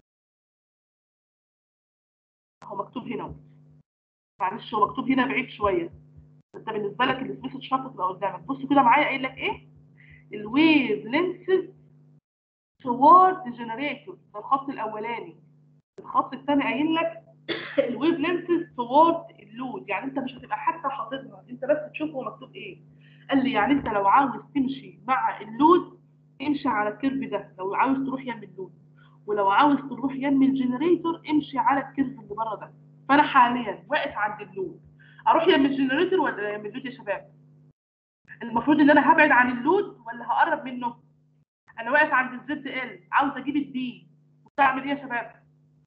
هو مكتوب هنا اهو. معلش هو مكتوب هنا بعيد شويه انت بالنسبه لك السبيس شرط تبقى قدامك بص كده معايا قايل لك ايه الويف لينسز توارد جنريتور ده الخط الاولاني الخط الثاني قايل لك الويف لينسز توارد اللود يعني انت مش هتبقى حتى حاططها انت بس تشوف هو مكتوب ايه قال لي يعني انت لو عاوز تمشي مع اللود امشي على الكيرف ده لو عاوز تروح يم اللود ولو عاوز تروح يم الجنريتور امشي على الكيرف اللي بره ده فانا حاليا واقف عند اللود اروح يم الجنريتور ولا يم اللود يا شباب المفروض ان انا هبعد عن اللود ولا هقرب منه انا واقف عند الزد ال عاوز اجيب الدي وتعمل ايه يا شباب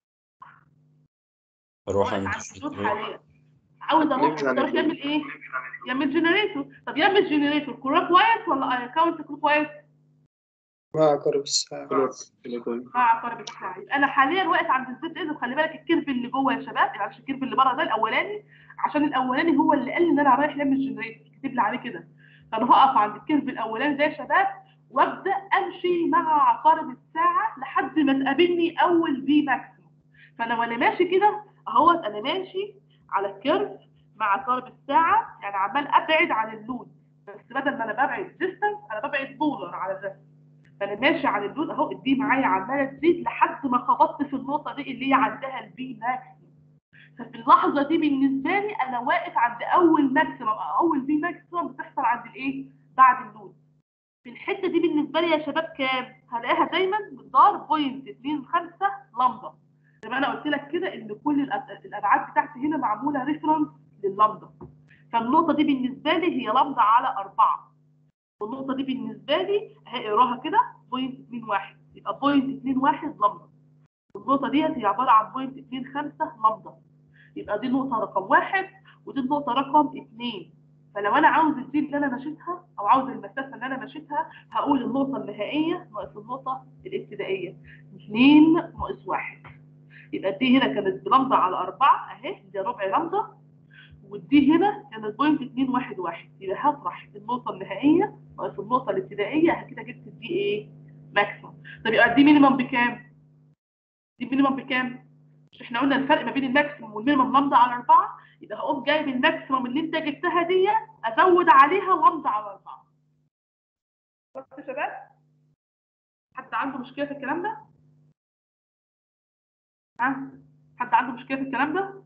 اروح واقف عند عند اللود حاليا عاوز اروح نبعد عن اروح اللود. يعمل ايه يعمل الجنريتور طب يعمل الجنريتور كلوك وايز ولا كاونت كلوك وايز مع عقارب الساعة خلاص كلكم مع عقارب الساعه يبقى انا حاليا واقف عند الزد ال وخلي بالك الكيرف اللي جوه يا شباب يعني مش الكيرف اللي بره ده الاولاني عشان الاولاني هو اللي قال لي ان انا رايح يعمل الجنريتور كاتب لي عليه كده فانا هقف عند الكيرف الاولاني ده يا شباب وابدا امشي مع عقارب الساعه لحد ما تقابلني اول في ماكسيموم فانا وانا ماشي كده اهوت انا ماشي على الكيرف مع عقارب الساعه يعني عمال ابعد عن اللود بس بدل ما انا ببعد ديستانس انا ببعد بولر على الرسم فانا ماشي على اللود اهو الدي معايا عماله تزيد لحد ما خبطت في النقطه دي اللي هي عندها البي ماكسيموم ففي اللحظه دي بالنسبه لي انا واقف عند اول ماكسيموم او اول بي ماكسيموم بتحصل عند الايه بعد اللود في الحته دي بالنسبه لي يا شباب كام هلاقيها دايما مقدار بوينت 25 لامدا زي ما انا قلت لك كده ان كل الأب- الابعاد بتاعتي هنا معموله ريفرنس لللامدا فالنقطه دي بالنسبه لي هي لامدا على 4 والنقطه دي بالنسبه لي هقراها كده بوينت 21 يبقى بوينت 21 لامدا النقطه ديت هي عباره عن بوينت 25 لامدا يبقى دي نقطه رقم واحد ودي النقطه رقم اثنين فلو انا عاوز الدي اللي انا مشيتها او عاوز المسافه اللي انا مشيتها هقول النقطه النهائيه ناقص النقطه الابتدائيه 2 ناقص 1 يبقى دي هنا كانت بلمضه على 4 اهي دي ربع لمضه ودي هنا كانت بوينت 2 1 1 يبقى هطرح النقطه النهائيه ناقص النقطه الابتدائيه كده جبت دي ايه ماكسيموم طب يبقى دي مينيمم بكام دي مينيمم بكام مش احنا قلنا الفرق ما بين الماكسيموم والمينيمم لمضه على 4 يبقى هقوم جايب الماكسيموم اللي انت جبتها دي ازود عليها لمضه على 4 بس يا شباب حد عنده مشكله في الكلام ده ها حد عنده مشكله في الكلام ده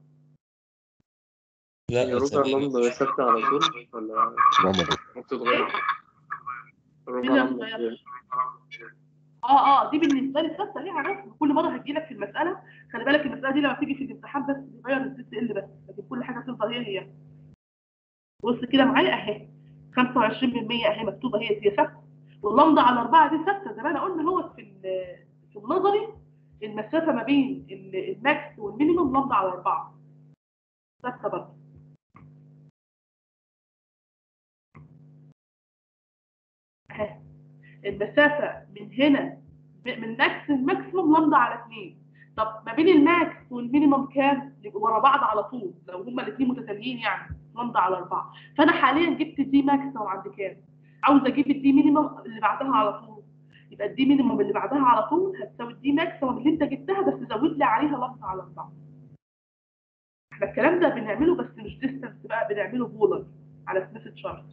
لا هي ربع ثانية. لمبة ثابتة على طول ولا اسمها مرة بتتغير؟ ربع مين اللي لمبة بتتغير؟ اه اه دي بالنسبه لي ثابته ليها رسم كل مره هتجي لك في المساله خلي بالك المساله دي لما تيجي في الامتحان بس بتغير الزد ال بس لكن كل حاجه هتفضل هي هي بص كده معايا اهي 25% اهي مكتوبه هي هي ثابته واللمضه على اربعه دي ثابته زي ما انا قلنا هو في ال- في النظري المسافه ما بين ال- الماكس والمينيموم لمضه على اربعه ثابته برضه اهي المسافه من هنا ب- من ماكس الماكسيموم لمضه على اثنين طب ما بين الماكس والمينيموم كام؟ يبقوا ورا بعض على طول لو هما الاثنين متتاليين يعني لمضه على اربعه فانا حاليا جبت الدي ماكسيموم عند كام؟ عاوز اجيب الدي مينيموم اللي بعدها على طول يبقى الدي مينيموم اللي بعدها على طول هتساوي الدي ماكسيموم اللي انت جبتها بس زود لي عليها لمضه على اربعه احنا الكلام ده بنعمله بس مش ديستنس بقى بنعمله بولر على سميث تشارت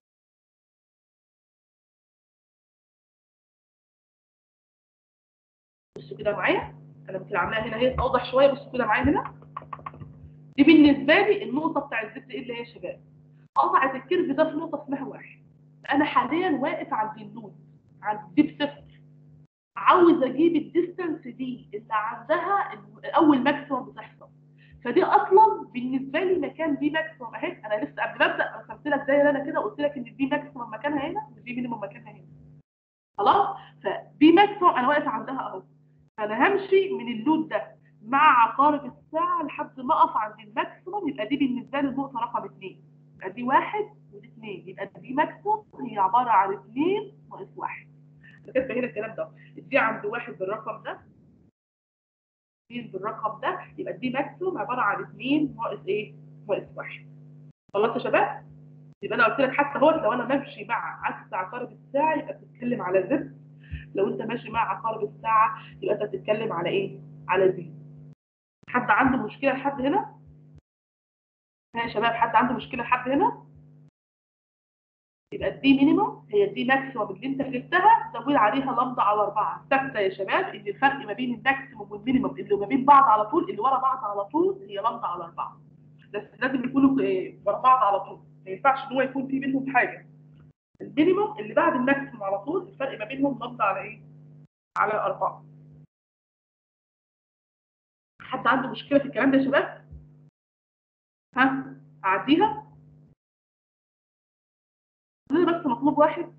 بصوا كده معايا انا ممكن عاملاها هنا هي اوضح شويه بصوا كده معايا هنا دي بالنسبه لي النقطه بتاع الزد اللي هي يا شباب قطعت الكيرف ده في نقطه اسمها واحد انا حاليا واقف عند النود عند دي بصفر عاوز اجيب الديستانس دي اللي عندها ال- اول ماكسيموم بتحصل فدي اصلا بالنسبه لي مكان دي ماكسيموم اهي انا لسه قبل ما ابدا رسمت لك زي انا كده قلت لك ان دي ماكسيموم مكانها هنا ودي مينيموم مكانها هنا خلاص فدي ماكسيموم انا واقف عندها اهو فانا همشي من اللود ده مع عقارب الساعه لحد ما اقف عند الماكسيموم يبقى دي بالنسبه لي النقطه رقم اثنين يبقى دي واحد ودي اثنين يبقى دي ماكسيموم هي عباره عن اثنين ناقص واحد انا كاتبه هنا الكلام ده دي عند واحد بالرقم ده اثنين بالرقم ده يبقى دي ماكسيموم عباره عن اثنين ناقص ايه؟ ناقص واحد خلاص يا شباب؟ يبقى انا قلت لك حتى هو لو انا بمشي مع عكس عقارب الساعه يبقى بتتكلم على زد لو انت ماشي مع عقارب الساعه يبقى انت بتتكلم على ايه على دي حد عنده مشكله لحد هنا ها يا شباب حد عنده مشكله لحد هنا يبقى دي مينيموم هي دي ماكسيموم اللي انت جبتها زود عليها لمضه على اربعه ثابته يا شباب ان الفرق ما بين الماكسيموم والمينيموم اللي ما بين بعض على طول اللي ورا بعض على طول هي لمضه على اربعه بس لازم يكونوا إيه، ورا بعض على طول ما ينفعش ان هو يكون في بينهم حاجه المينيموم اللي بعد الماكسيموم على طول الفرق ما بينهم لمضه على ايه؟ على اربعه حد عنده مشكله في الكلام ده يا شباب؟ ها اعديها انا بس مطلوب واحد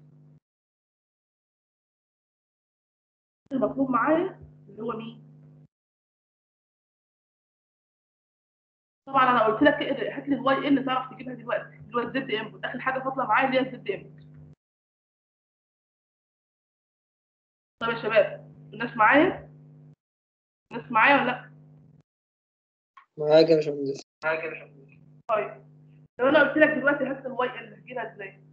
المطلوب معايا اللي هو مين طبعا انا قلت لك اقرا- هات لي الواي ان تعرف تجيبها دلوقتي اللي هو الزد ام اخر حاجه فاضله معايا اللي هي الزد ام طب يا شباب الناس معايا الناس معايا ولا لا معاك يا باشمهندس طيب لو انا قلت لك دلوقتي هات لي الواي ان هتجيبها ازاي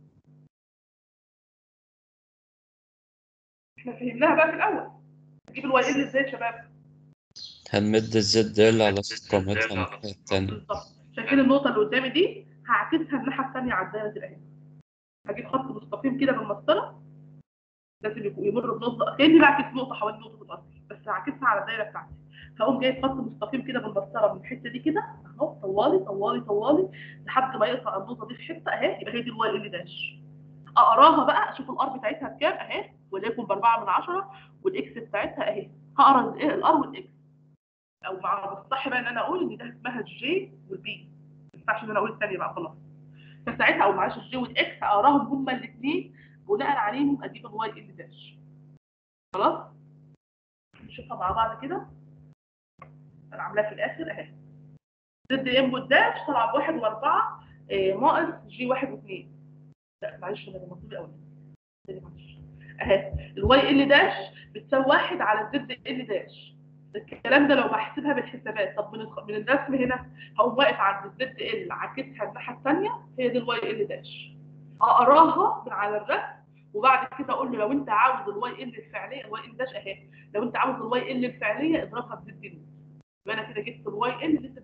احنا فهمناها بقى في الاول هتجيب الواي ان ازاي يا شباب هنمد الزد ال على قامتها الناحية التانية بالظبط شايفين النقطة اللي قدامي دي هعكسها الناحية التانية على الدايرة دي اهي هجيب خط مستقيم كده بالمسطرة لازم يكون يمر بنقطة كأني بعكس نقطة حوالين نقطة الأصل بس هعكسها على الدايرة بتاعتي هقوم جايب خط مستقيم كده بالمسطرة من الحتة دي كده اهو طوالي طوالي طوالي لحد ما يقطع النقطة دي في حتة اهي يبقى هي دي الواي ال داش اقراها بقى اشوف الار بتاعتها بكام اهي وليكن باربعة من عشرة والاكس بتاعتها اهي هقرا الار والاكس او مع الصح بقى ان انا اقول ان ده اسمها الجي والبي ما ينفعش ان انا اقول الثانيه بقى خلاص فساعتها او معلش الجي والاكس اقراهم هما الاثنين بناء عليهم اجيب الواي ال داش خلاص نشوفها مع بعض كده انا عاملاها في الاخر اهي زد ام والداش طلع بواحد واربعه آه، ناقص جي واحد واثنين لا معلش انا المطلوب الاول معلش اهي الواي ال داش بتساوي واحد على الزد ال داش الكلام ده لو بحسبها بالحسابات طب من الخ- من الرسم هنا هقوم واقف عند الزد ال عاكسها الناحيه الثانيه هي دي الواي ال داش اقراها من على الرسم وبعد كده اقول له لو انت عاوز الواي ال الفعليه الواي ال داش اهي لو انت عاوز الواي ال الفعليه اضربها بزد ال يبقى انا كده جبت الواي ال لسه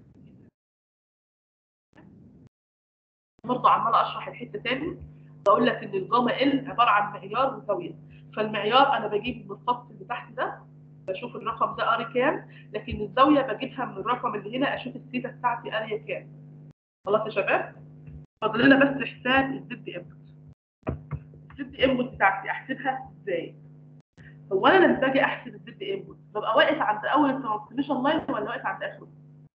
برضه عماله اشرح الحته تاني بقول لك ان الجاما ال عباره عن معيار وزاويه فالمعيار انا بجيب من الخط اللي تحت ده بشوف الرقم ده قاري كام لكن الزاويه بجيبها من الرقم اللي هنا اشوف الثيتا بتاعتي قاريه كام خلاص يا شباب فاضل لنا بس حساب الزد انبوت الزد انبوت بتاعتي احسبها ازاي هو انا لما باجي احسب الزد انبوت ببقى واقف عند اول الترانسميشن لاين ولا واقف عند اخره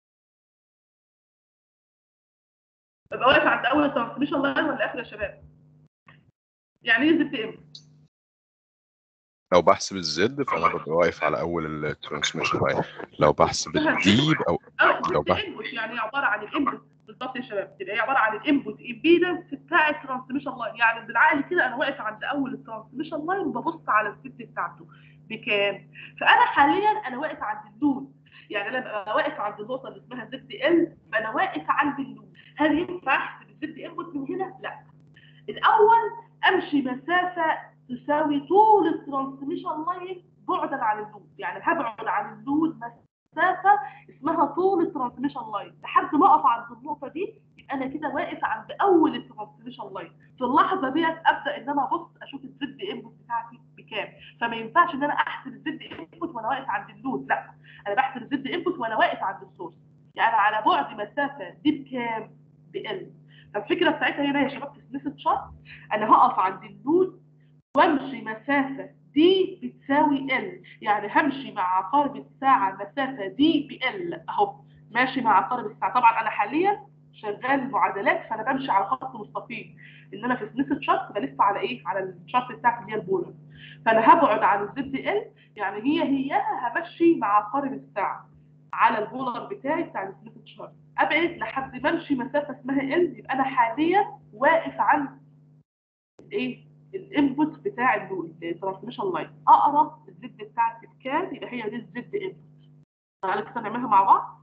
ببقى واقف عند اول الترانسميشن لاين ولا اخره يا شباب يعني ايه زد انبوت لو بحسب الزد فانا ببقى واقف على اول الترانسميشن لاين لو بحسب الدي او اه لو زد بح- انبوت يعني عباره عن الانبوت بالظبط يا شباب تبقى هي عباره عن الانبوت امبيدنس بتاع الترانسميشن لاين يعني بالعقل كده انا واقف عند اول الترانسميشن لاين وببص على الست بتاعته بكام فانا حاليا انا واقف عند اللود يعني انا ببقى واقف عند النقطه اللي اسمها زد ال فانا واقف عند اللود هل ينفع احسب الزد انبوت من هنا؟ لا الاول امشي مسافه تساوي طول الترانسميشن لاين بعدا عن اللود يعني هبعد عن اللود مسافه اسمها طول الترانسميشن لاين لحد ما اقف عند النقطه دي يبقى انا كده واقف عند اول الترانسميشن لاين في اللحظه ديت ابدا ان انا ابص اشوف الزد انبوت بتاعتي بكام فما ينفعش ان انا احسب الزد انبوت وانا واقف عند اللود لا انا بحسب الزد انبوت وانا واقف عند السورس يعني على بعد مسافه دي بكام بال فالفكره بتاعتها هنا يا شباب في سميث تشارت انا هقف عند اللود وامشي مسافه دي بتساوي ال يعني همشي مع عقارب الساعه مسافه دي بال اهو ماشي مع عقارب الساعه طبعا انا حاليا شغال معادلات فانا بمشي على خط مستقيم انما في سميث تشارت بلف على ايه على الشارت بتاعتي اللي هي البولر فانا هبعد عن الزد ال يعني هي هياها همشي مع عقارب الساعه على البولر بتاعي بتاع السميث تشارت ابعد لحد ما امشي مسافه اسمها ال يبقى انا حاليا واقف عند ايه الانبوت بتاع الترانسميشن لاين اقرا الزد بتاعتي بكام يبقى هي دي الزد انبوت تعالى كده نعملها مع بعض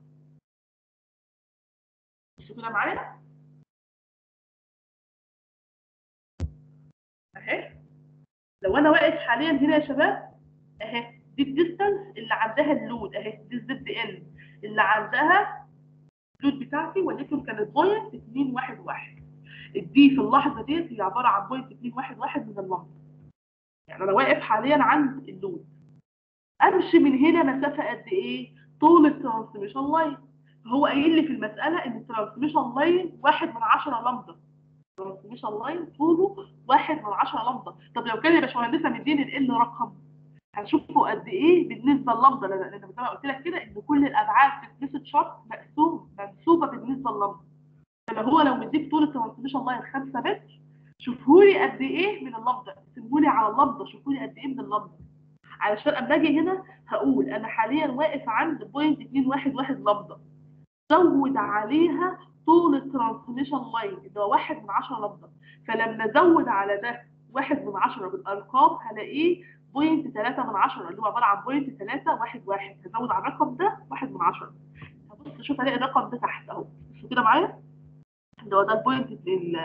بصوا كده معايا اهي لو انا واقف حاليا هنا يا شباب اهي دي الديستانس اللي عندها اللود اهي دي الزد ال اللي عندها اللود بتاعتي وليكن كانت بوينت 211 الدي في اللحظه ديت هي عباره عن بوينت 211 من اللمبه يعني انا واقف حاليا عند اللود امشي من هنا مسافه قد ايه طول الترانسميشن لاين هو قايل لي في المساله ان الترانسميشن لاين واحد من 10 لمبه الترانسميشن لاين طوله واحد من 10 لمبه طب لو كان يا باشمهندسه مديني ال رقم هنشوفه قد ايه بالنسبه للمبه لان لأن زي ما قلت لك كده ان كل الابعاد في الكنيست شارت مقسوم منسوبه بالنسبه للمبه فلو هو لو مديك طول الترانسميشن لاين 5 متر شوفوا لي قد ايه من اللمبه اقسموا لي على اللمبه شوفوا لي قد ايه من اللمبه علشان اما اجي هنا هقول انا حاليا واقف عند بوينت 211 لمبه زود عليها طول الترانسميشن لاين اللي هو واحد من 10 لمبه فلما ازود على ده واحد من 10 بالارقام هلاقيه بوينت 3 من 10 اللي هو عباره عن بوينت 3 واحد واحد هزود على الرقم ده واحد من 10 هبص شوف الاقي الرقم ده تحت اهو بصوا كده معايا اللي هو ده البوينت ال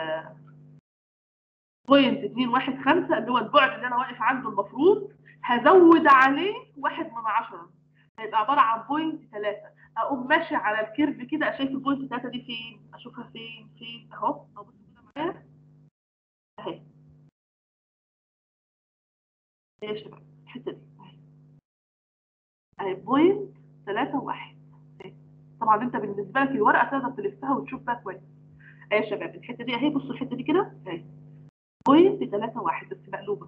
بوينت 215 اللي هو البعد اللي انا واقف عنده المفروض هزود عليه واحد من 10 هيبقى عباره عن بوينت 3 اقوم ماشي على الكيرف كده اشوف البوينت 3 دي فين اشوفها فين فين اهو اهو بصوا كده معايا اهي اهي يا شباب الحته دي اهي اهي بوينت 3 1 طبعا انت بالنسبه لك الورقه تقدر تلفها وتشوف بقى كويس اهي يا شباب الحته دي اهي بصوا الحته دي كده اهي بوينت 3 1 بس مقلوبه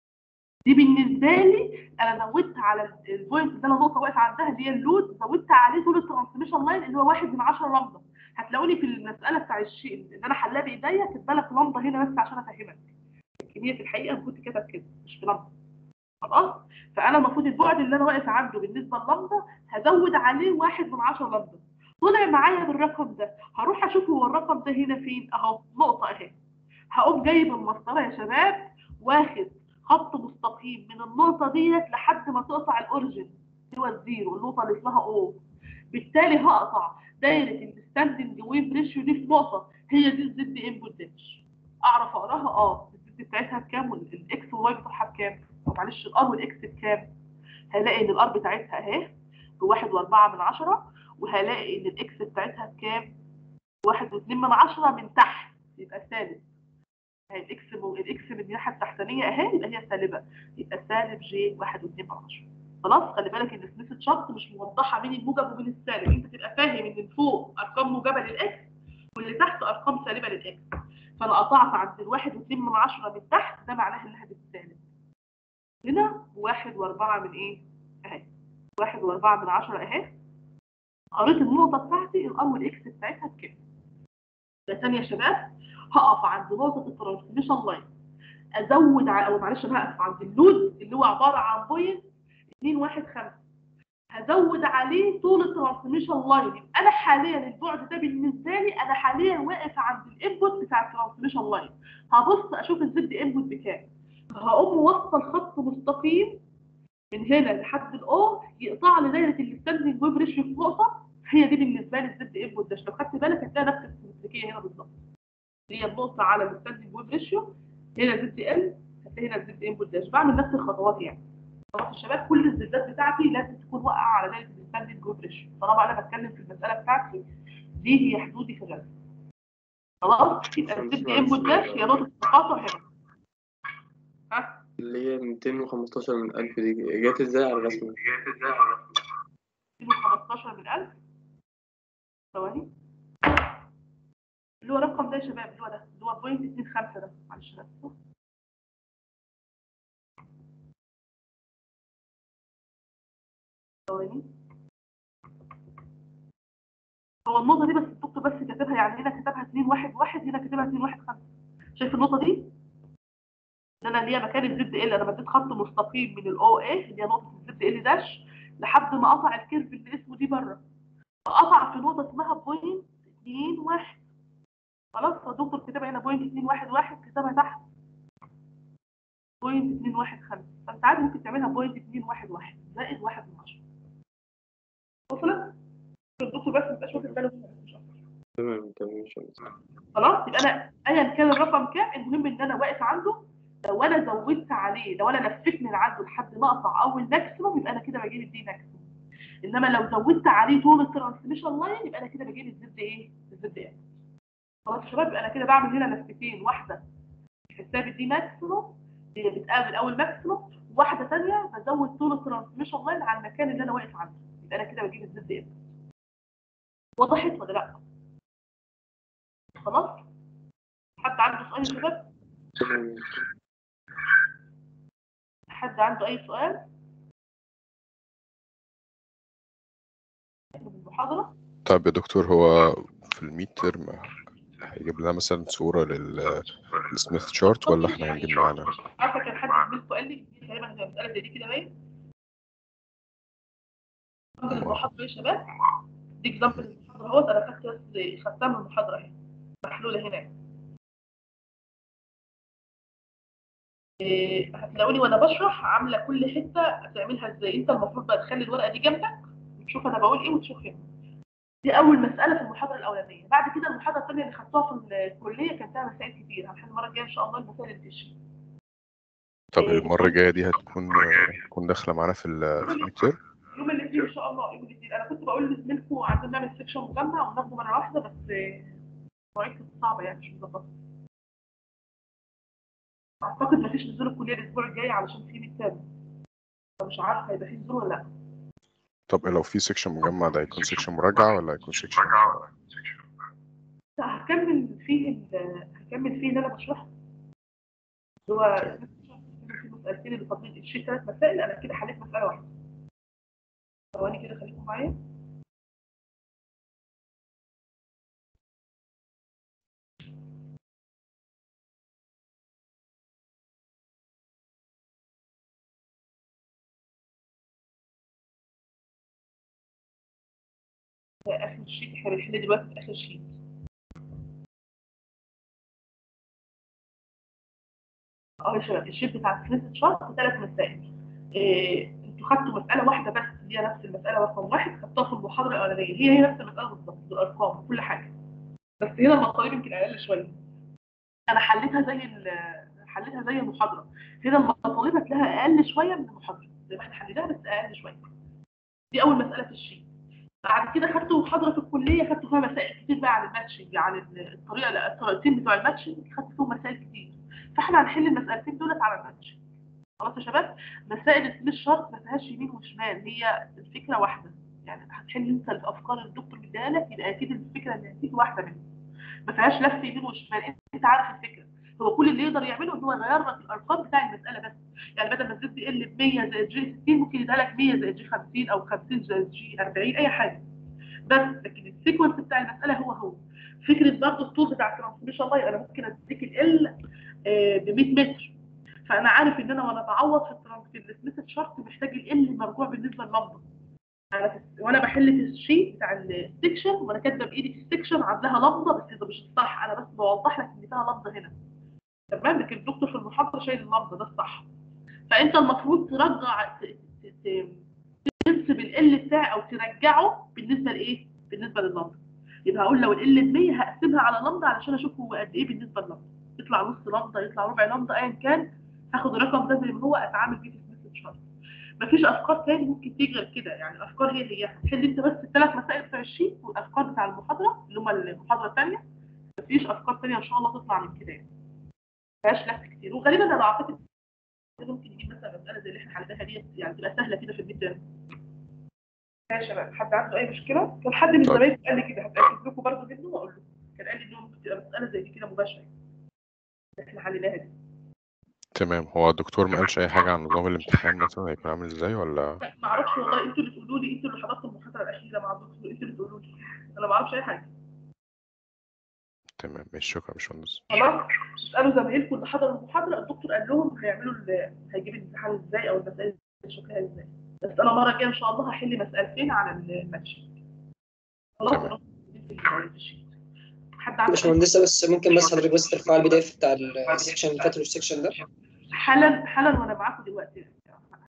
دي بالنسبه لي انا زودت على البوينت اللي انا نقطه واقف عندها اللي هي اللود زودت عليه طول الترانسميشن لاين اللي هو واحد من 10 لمبه هتلاقوني في المساله بتاع الشيء اللي انا حلاه بايديا كاتبه لك لمبه هنا بس عشان افهمك لكن هي في الحقيقه المفروض تتكتب كده مش في لمبه خلاص فانا المفروض البعد اللي انا واقف عنده بالنسبه للمبه هزود عليه واحد من 10 لمبه طلع معايا بالرقم ده هروح اشوف هو الرقم ده هنا فين اهو نقطه اهي هقوم جايب المسطره يا شباب واخد خط مستقيم من النقطه ديت لحد ما تقطع الاوريجن اللي هو الزيرو النقطه اللي اسمها او بالتالي هقطع دايره الستاندنج ويف ريشيو دي في نقطه هي دي الزد انبوت داش اعرف اقراها اه الزد بتاعتها بكام والاكس والواي بتاعها بكام أو معلش الار والاكس بكام هلاقي ان الار بتاعتها اهي بواحد واربعة من عشرة وهلاقي ان الاكس بتاعتها بكام واحد واتنين من عشرة من تحت يبقى سالب اهي الاكس مو... الاكس من الناحيه التحتانيه اهي يبقى هي سالبه يبقى سالب جي واحد واتنين من عشرة خلاص خلي بالك ان سميث شرط مش موضحه بين الموجب وبين السالب انت تبقى فاهم ان فوق ارقام موجبه للاكس واللي تحت ارقام سالبه للاكس فانا قطعت عند الواحد واتنين من عشرة من تحت ده معناه انها بالسالب هنا واحد واربعة من ايه اهي واحد واربعة من عشرة اهي قريت النقطة بتاعتي الار والاكس بتاعتها بكام ده تاني يا شباب هقف عند نقطة الترانسميشن لاين ازود على او معلش بقى هقف عند اللود اللي هو عبارة عن بوينت 215 هزود عليه طول الترانسميشن لاين يبقى انا حاليا البعد ده بالنسبه لي انا حاليا واقف عند الانبوت بتاع الترانسميشن لاين هبص اشوف الزد انبوت بكام هقوم موصل خط مستقيم من هنا لحد الاو يقطع لي دايره الستاندنج ويف ريشيو في نقطه هي دي بالنسبه لي الزد انبوت ده لو خدت بالك هتلاقي نفس السيمتريكيه هنا بالظبط هي النقطه على الستاندنج ويف ريشيو هنا زد ال هتلاقي هنا الزد انبوت داش بعمل نفس الخطوات يعني خلاص الشباب كل الزدات بتاعتي لازم تكون واقعه على دايره الستاندنج ويف ريشيو طالما انا بتكلم في المساله بتاعتي دي هي حدودي في الرسم خلاص يبقى الزد انبوت داش هي نقطه التقاطع هنا ها اللي هي 215 من 1000 دي جت ازاي على الرسمة؟ 215 من 1000 ثواني اللي هو الرقم ده يا شباب اللي هو ده اللي هو بوينت 25 ده معلش ده ثواني هو النقطة دي بس الدكتور بس كاتبها يعني هنا كتبها 211 هنا كاتبها 215 شايف النقطة دي؟ ان انا اللي هي مكان الزد ال انا بديت خط مستقيم من الاو اي اللي هي نقطة الزد ال داش لحد ما قطع الكيرف اللي اسمه دي بره فقطع في نقطة اسمها بوينت 2 1 خلاص فالدكتور كتبها هنا بوينت 2 1 1 كتبها تحت بوينت 2 1 5 فانت عادي ممكن تعملها بوينت 2 1 1 زائد 1 من 10 وصلت؟ الدكتور بس مبقاش واخد باله منها مش اكتر تمام تمام مش عارف. خلاص يبقى انا ايا كان الرقم كام المهم ان انا واقف عنده لو انا زودت عليه لو انا لفيت من عنده لحد ما اقطع اول ماكسيموم يبقى انا كده بجيب الدي ماكسيموم انما لو زودت عليه طول الترانسميشن لاين يبقى انا كده بجيب الزد ايه الزد ايه خلاص يا شباب يبقى انا كده بعمل هنا لفتين واحده حساب الدي ماكسيموم اللي بتقابل اول ماكسيموم وواحده ثانيه بزود طول الترانسميشن لاين على المكان اللي انا واقف عنده يبقى انا كده بجيب الزد ايه وضحت ولا لا خلاص حد عنده سؤال يا شباب تمام حد عنده اي سؤال من المحاضره طيب يا دكتور هو في الميد ترم هيجيب لنا مثلا صورة لل السميث شارت ولا احنا هنجيب معانا عارفه كان حد زميلته قال لي تقريبا هي مساله زي دي كده باين المحاضره يا شباب دي اكزامبل المحاضره اهوت انا خدت بس خدتها من المحاضره اهي محلوله هناك إيه، هتلاقوني وانا بشرح عامله كل حته هتعملها ازاي انت المفروض بقى تخلي الورقه دي جنبك وتشوف انا بقول ايه وتشوف هنا دي اول مساله في المحاضره الاولانيه بعد كده المحاضره الثانيه اللي خدتوها في الكليه كان فيها مسائل كتير هنحل المره الجايه ان شاء الله المسائل اللي تشي طب المرة الجاية دي هتكون هتكون داخلة معانا في ال في الميد ترم يوم الاثنين ان شاء الله يوم الاثنين انا كنت بقول لزميلكم عايزين نعمل سيكشن مجمع وناخده مره واحده بس مواعيد كانت صعبه يعني مش مظبطه اعتقد مفيش نزول الكليه الاسبوع الجاي علشان في ميد ترم فمش عارفه هيبقى في نزول ولا لا طب لو في سيكشن مجمع ده هيكون سيكشن مراجعة ولا هيكون سيكشن لا هكمل فيه ال- هكمل فيه اللي انا بشرحه هو في مسألتين اللي فاضلين الشيت ثلاث مسائل انا كده حليت مسألة واحدة ثواني كده خليكم معايا ده اخر شيت احنا بنحل دلوقتي في اخر شيت اه يا شباب الشيت بتاع السميث شارت ثلاث مسائل إيه، انتوا خدتوا مسألة واحدة بس اللي هي نفس المسألة رقم واحد خدتوها في المحاضرة الأولانية هي هي نفس المسألة بالظبط بالأرقام وكل حاجة بس هنا المطالب يمكن أقل شوية أنا حليتها زي ال- حليتها زي المحاضرة هنا المطالب هتلاقيها أقل شوية من المحاضرة زي ما احنا حليناها بس أقل شوية دي أول مسألة في الشيت بعد كده خدتوا محاضرة في الكلية خدتوا فيها مسائل كتير بقى عن الماتشنج عن الطريقة الطريقتين بتوع الماتشنج خدتوا فيهم مسائل كتير فاحنا هنحل المسألتين دولت على الماتشنج خلاص يا شباب مسائل السميث شارت ما فيهاش يمين وشمال هي الفكره واحده يعني هتحل انت الافكار اللي الدكتور مديها لك يبقى اكيد الفكره اللي هتيجي واحده منهم ما فيهاش لف يمين وشمال انت عارف الفكره هو كل اللي يقدر يعمله ان هو يغير لك الارقام بتاع المساله بس يعني بدل ما الزد يقل ب 100 زائد جي 60 ممكن يديها لك 100 زائد جي 50 او 50 زائد جي 40 اي حاجه بس لكن السيكونس بتاع المساله هو هو فكره برضه الطول بتاع الترانسميشن لاين انا ممكن اديك ال ب 100 متر فانا عارف ان انا وانا بعوض في الترانس في السميث شارت محتاج ال مرجوع بالنسبه للمنطق انا في وانا بحل في الشيت بتاع السكشن وانا كاتبه بايدي في السكشن عاملاها لمضه بس ده مش الصح انا بس بوضح لك ان فيها لمضه هنا تمام لكن الدكتور في المحاضره شايل اللمضه ده الصح فانت المفروض ترجع ت- ت- ت- تنسب ال بتاعي او ترجعه بالنسبه لايه؟ بالنسبه لللمضه يبقى هقول لو ال ب 100 هقسمها على لمضه علشان اشوف هو قد ايه بالنسبه للمضه يطلع نص لمضه يطلع ربع لمضه ايا كان هاخد الرقم ده زي ما هو اتعامل بيه في سميث شارت مفيش افكار تاني ممكن تيجي غير كده يعني الافكار هي هي هتحل انت بس الثلاث مسائل بتوع الشيت والافكار بتاع المحاضره اللي هم المحاضره الثانيه مفيش افكار تانية ان شاء الله تطلع من كده يعني مفيهاش لف كتير وغالبا انا اعتقد ممكن يجيب مثلا مساله زي اللي احنا حليناها دي يعني تبقى سهله كده في الميد تيرم يا شباب حد عنده اي مشكله كان حد من طيب. زمايلي قال لي كده هتاكد لكم برضه منه واقول لكم كان قال لي انه ممكن تبقى مساله زي دي كده مباشره اللي احنا حليناها دي تمام هو الدكتور ما قالش أي حاجة عن نظام الامتحان مثلا هيكون عامل ازاي ولا لا ما اعرفش والله انتوا اللي تقولوا لي انتوا اللي حضرتوا المحاضره الاخيره مع الدكتور انتوا اللي تقولوا لي انا ما اعرفش اي حاجه تمام ماشي شكرا يا باشمهندس خلاص اسالوا زمايلكم اللي حضروا المحاضره الدكتور قال لهم هيعملوا ال- هيجيب الامتحان ازاي او المسائل شكلها ازاي بس انا المره الجايه ان شاء الله هحل مسالتين على الماتش خلاص تمام. أنا في الشيت. حد عنده باشمهندسة بس ممكن بس حضرتك بس ترفع البي دي اف بتاع السكشن اللي فات والسكشن ده حالا حالا وانا معاكم دلوقتي